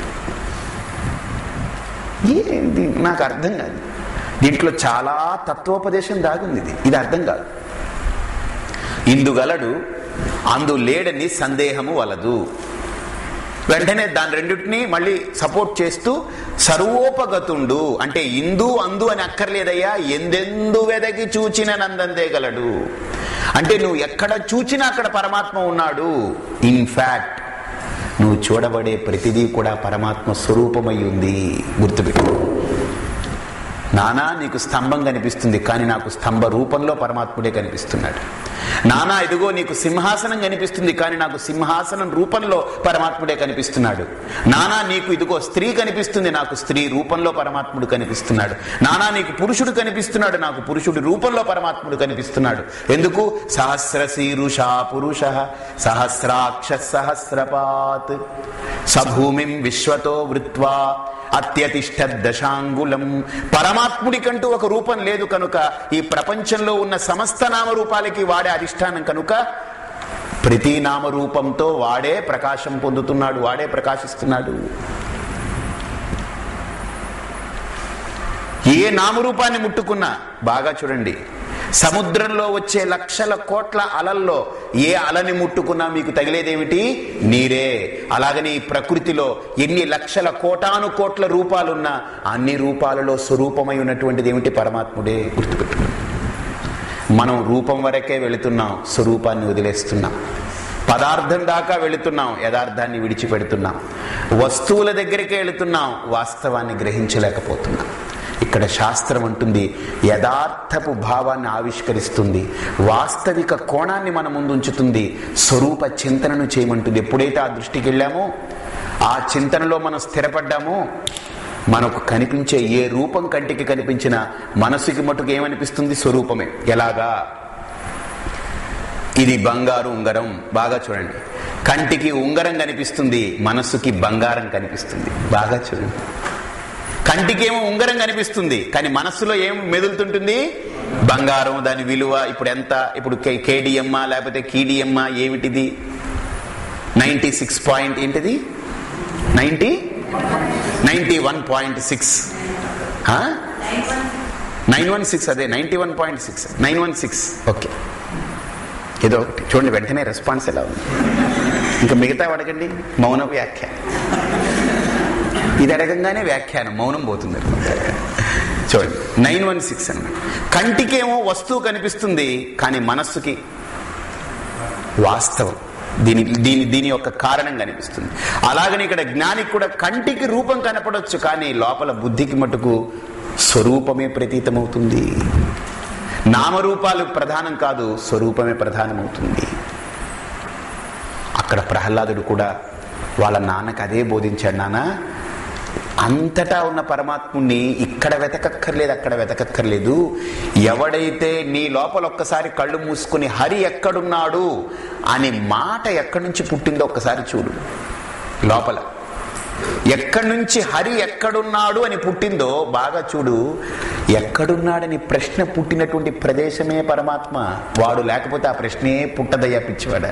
ఏంది నాకు అర్థం కాదు దీంట్లో చాలా తత్వోపదేశం దాగుంది ఇది ఇది అర్థం కాదు ఇందుగలడు అందు లేడని సందేహము వలదు వెంటనే దాని రెండింటిని మళ్ళీ సపోర్ట్ చేస్తూ సర్వోపగతుండు అంటే ఇందు అందు అని అక్కర్లేదయ్యా ఎందెందు వెదకి చూచిన నందందే గలడు అంటే నువ్వు ఎక్కడ చూచినా అక్కడ పరమాత్మ ఉన్నాడు ఇన్ఫాక్ట్ నువ్వు చూడబడే ప్రతిదీ కూడా పరమాత్మ స్వరూపమై ఉంది గుర్తుపెట్టు నానా నీకు స్తంభం కనిపిస్తుంది కానీ నాకు స్తంభ రూపంలో పరమాత్ముడే కనిపిస్తున్నాడు నానా ఇదిగో నీకు సింహాసనం కనిపిస్తుంది కానీ నాకు సింహాసనం రూపంలో పరమాత్ముడే కనిపిస్తున్నాడు నానా నీకు ఇదిగో స్త్రీ కనిపిస్తుంది నాకు స్త్రీ రూపంలో పరమాత్ముడు కనిపిస్తున్నాడు నానా నీకు పురుషుడు కనిపిస్తున్నాడు నాకు పురుషుడి రూపంలో పరమాత్ముడు కనిపిస్తున్నాడు ఎందుకు సహస్ర శీరుషా పురుష సహస్రాక్ష సహస్రపాత్ సభూమిం విశ్వతో వృత్వా అత్యతిష్ట దశాంగులం పరమాత్ముడికంటూ ఒక రూపం లేదు కనుక ఈ ప్రపంచంలో ఉన్న సమస్త నామరూపాలకి వాడే అధిష్టానం కనుక ప్రతి నామరూపంతో వాడే ప్రకాశం పొందుతున్నాడు వాడే ప్రకాశిస్తున్నాడు ఏ నామరూపాన్ని ముట్టుకున్నా బాగా చూడండి సముద్రంలో వచ్చే లక్షల కోట్ల అలల్లో ఏ అలని ముట్టుకున్నా మీకు తగిలేదేమిటి నీరే అలాగని ఈ ప్రకృతిలో ఎన్ని లక్షల కోటాను కోట్ల రూపాలున్నా అన్ని రూపాలలో స్వరూపమై ఉన్నటువంటిది ఏమిటి పరమాత్ముడే గుర్తుపెట్టుకోండి మనం రూపం వరకే వెళుతున్నాం స్వరూపాన్ని వదిలేస్తున్నాం పదార్థం దాకా వెళుతున్నాం యథార్థాన్ని విడిచిపెడుతున్నాం వస్తువుల దగ్గరికే వెళుతున్నాం వాస్తవాన్ని గ్రహించలేకపోతున్నాం ఇక్కడ శాస్త్రం అంటుంది యథార్థపు భావాన్ని ఆవిష్కరిస్తుంది వాస్తవిక కోణాన్ని మన ముందు ఉంచుతుంది స్వరూప చింతనను చేయమంటుంది ఎప్పుడైతే ఆ దృష్టికి వెళ్ళామో ఆ చింతనలో మనం స్థిరపడ్డామో మనకు కనిపించే ఏ రూపం కంటికి కనిపించినా మనసుకి మటుకు ఏమనిపిస్తుంది స్వరూపమే ఎలాగా ఇది బంగారు ఉంగరం బాగా చూడండి కంటికి ఉంగరం కనిపిస్తుంది మనస్సుకి బంగారం కనిపిస్తుంది బాగా చూడండి కంటికి ఏమో ఉంగరం కనిపిస్తుంది కానీ మనస్సులో ఏం మెదులుతుంటుంది బంగారం దాని విలువ ఇప్పుడు ఎంత ఇప్పుడు కేడిఎమ్మా లేకపోతే కీడిఎమ్మా ఏమిటిది నైంటీ సిక్స్ పాయింట్ ఏంటిది ninety ninety one point six nine one six అదే ninety one point six nine one six okay ఏదో ఒకటి చూడండి వెంటనే రెస్పాన్స్ ఎలా ఉంది ఇంకా మిగతా అడగండి మౌన వ్యాఖ్య ఇది అడగంగానే వ్యాఖ్యానం మౌనం పోతుంది చూడండి నైన్ వన్ సిక్స్ అనమాట కంటికేమో వస్తువు కనిపిస్తుంది కానీ మనస్సుకి వాస్తవం దీని దీని దీని యొక్క కారణం కనిపిస్తుంది అలాగని ఇక్కడ జ్ఞానికి కూడా కంటికి రూపం కనపడవచ్చు కానీ లోపల బుద్ధికి మటుకు స్వరూపమే ప్రతీతమవుతుంది నామరూపాలు ప్రధానం కాదు స్వరూపమే ప్రధానమవుతుంది అక్కడ ప్రహ్లాదుడు కూడా వాళ్ళ నాన్నకు అదే బోధించాడు నాన్న అంతటా ఉన్న పరమాత్ముణ్ణి ఇక్కడ వెతకక్కర్లేదు అక్కడ వెతకక్కర్లేదు ఎవడైతే నీ లోపల ఒక్కసారి కళ్ళు మూసుకుని హరి ఎక్కడున్నాడు అనే మాట ఎక్కడి నుంచి పుట్టిందో ఒక్కసారి చూడు లోపల ఎక్కడి నుంచి హరి ఎక్కడున్నాడు అని పుట్టిందో బాగా చూడు ఎక్కడున్నాడని ప్రశ్న పుట్టినటువంటి ప్రదేశమే పరమాత్మ వాడు లేకపోతే ఆ ప్రశ్నే పుట్టదయ్యా పిచ్చివాడా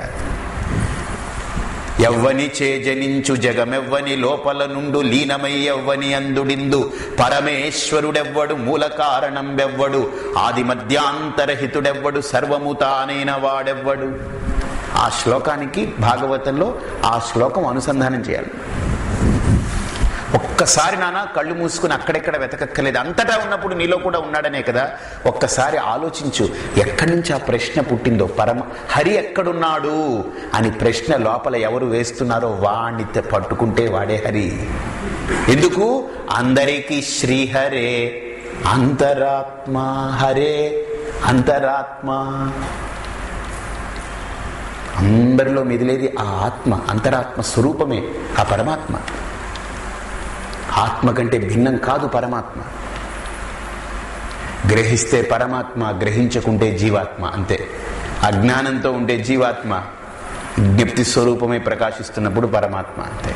ఎవ్వని చేజనించు జగమెవ్వని లోపల నుండు లీనమై ఎవ్వని అందుడిందు పరమేశ్వరుడెవ్వడు మూల కారణం వెవ్వడు ఆది మధ్యాంతరహితుడెవ్వడు సర్వము తానైన వాడెవ్వడు ఆ శ్లోకానికి భాగవతంలో ఆ శ్లోకం అనుసంధానం చేయాలి ఒక్కసారి నాన్న కళ్ళు మూసుకుని అక్కడెక్కడ వెతకక్కర్లేదు అంతటా ఉన్నప్పుడు నీలో కూడా ఉన్నాడనే కదా ఒక్కసారి ఆలోచించు ఎక్కడి నుంచి ఆ ప్రశ్న పుట్టిందో పరమ హరి ఎక్కడున్నాడు అని ప్రశ్న లోపల ఎవరు వేస్తున్నారో వాణ్ణి తె- పట్టుకుంటే వాడే హరి ఎందుకు అందరికీ శ్రీహరే అంతరాత్మ హరే అంతరాత్మ అందరిలో మిదిలేది ఆ ఆత్మ అంతరాత్మ స్వరూపమే ఆ పరమాత్మ ఆత్మ కంటే భిన్నం కాదు పరమాత్మ గ్రహిస్తే పరమాత్మ గ్రహించకుంటే జీవాత్మ అంతే అజ్ఞానంతో ఉంటే జీవాత్మ జ్ఞప్తి స్వరూపమై ప్రకాశిస్తున్నప్పుడు పరమాత్మ అంతే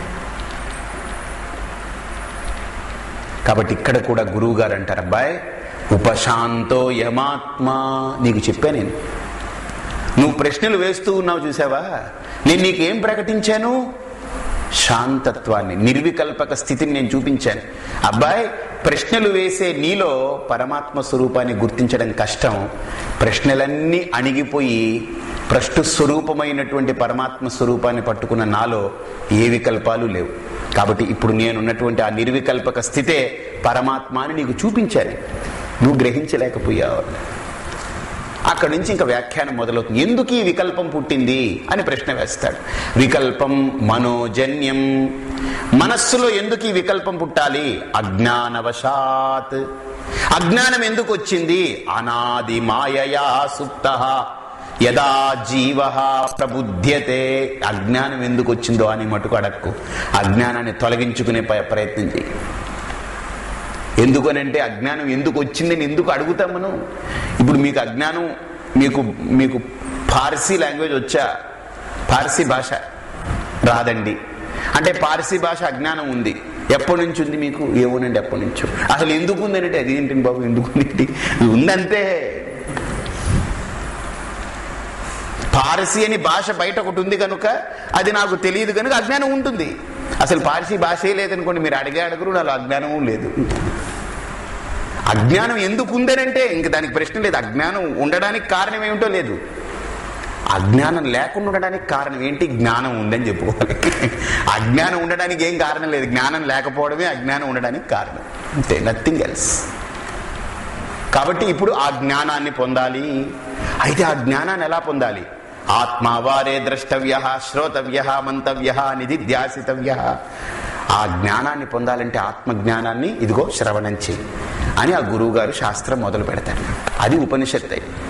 కాబట్టి ఇక్కడ కూడా గురువు గారు అంటారు అబ్బాయి ఉపశాంతో యమాత్మ నీకు చెప్పా నేను నువ్వు ప్రశ్నలు వేస్తూ ఉన్నావు చూసావా నేను నీకేం ప్రకటించాను శాంతత్వాన్ని నిర్వికల్పక స్థితిని నేను చూపించాను అబ్బాయి ప్రశ్నలు వేసే నీలో పరమాత్మ స్వరూపాన్ని గుర్తించడం కష్టం ప్రశ్నలన్నీ అణిగిపోయి ప్రశ్న స్వరూపమైనటువంటి పరమాత్మ స్వరూపాన్ని పట్టుకున్న నాలో ఏ వికల్పాలు లేవు కాబట్టి ఇప్పుడు నేనున్నటువంటి ఆ నిర్వికల్పక స్థితే పరమాత్మ అని నీకు చూపించాను నువ్వు గ్రహించలేకపోయావు అక్కడి నుంచి ఇంకా వ్యాఖ్యానం మొదలవుతుంది ఎందుకు ఈ వికల్పం పుట్టింది అని ప్రశ్న వేస్తాడు వికల్పం మనోజన్యం మనస్సులో ఎందుకు ఈ వికల్పం పుట్టాలి అజ్ఞానవశాత్ అజ్ఞానం ఎందుకు వచ్చింది అనాది మాయయా సుప్త యదా జీవ ప్రబుద్ధ్యతే అజ్ఞానం ఎందుకు వచ్చిందో అని మటుకు అడక్కు అజ్ఞానాన్ని తొలగించుకునే ప- ప్రయత్నం చేయి ఎందుకనంటే అజ్ఞానం ఎందుకు వచ్చిందని ఎందుకు అడుగుతాం మనం ఇప్పుడు మీకు అజ్ఞానం మీకు మీకు పార్సీ లాంగ్వేజ్ వచ్చా పార్సీ భాష రాదండి అంటే పార్సీ భాష అజ్ఞానం ఉంది ఎప్పటి నుంచి ఉంది మీకు ఏమోనండి ఎప్పటి నుంచో అసలు ఎందుకు ఉందంటే అది ఏంటండి బాబు ఎందుకు ఉంది ఉందంతే పారసీ అని భాష బయట ఒకటి ఉంది కనుక అది నాకు తెలియదు కనుక అజ్ఞానం ఉంటుంది అసలు పారసీ భాషే లేదనుకోండి మీరు అడిగే అడుగురు నాకు అజ్ఞానము లేదు అజ్ఞానం ఎందుకు ఉందనంటే ఇంక దానికి ప్రశ్న లేదు అజ్ఞానం ఉండడానికి కారణం ఏమిటో లేదు అజ్ఞానం లేకుండా ఉండడానికి కారణం ఏంటి జ్ఞానం ఉందని చెప్పుకోవాలి అజ్ఞానం ఉండడానికి ఏం కారణం లేదు జ్ఞానం లేకపోవడమే అజ్ఞానం ఉండడానికి కారణం అంతే నథింగ్ ఎల్స్ కాబట్టి ఇప్పుడు ఆ జ్ఞానాన్ని పొందాలి అయితే ఆ జ్ఞానాన్ని ఎలా పొందాలి ఆత్మావారే ద్రష్టవ్య శ్రోతవ్య మంతవ్య నిధిధ్యాసితవ్య ఆ జ్ఞానాన్ని పొందాలంటే ఆత్మ జ్ఞానాన్ని ఇదిగో శ్రవణం చేయి అని ఆ గురువు గారు శాస్త్రం మొదలు పెడతారు అది ఉపనిషత్తు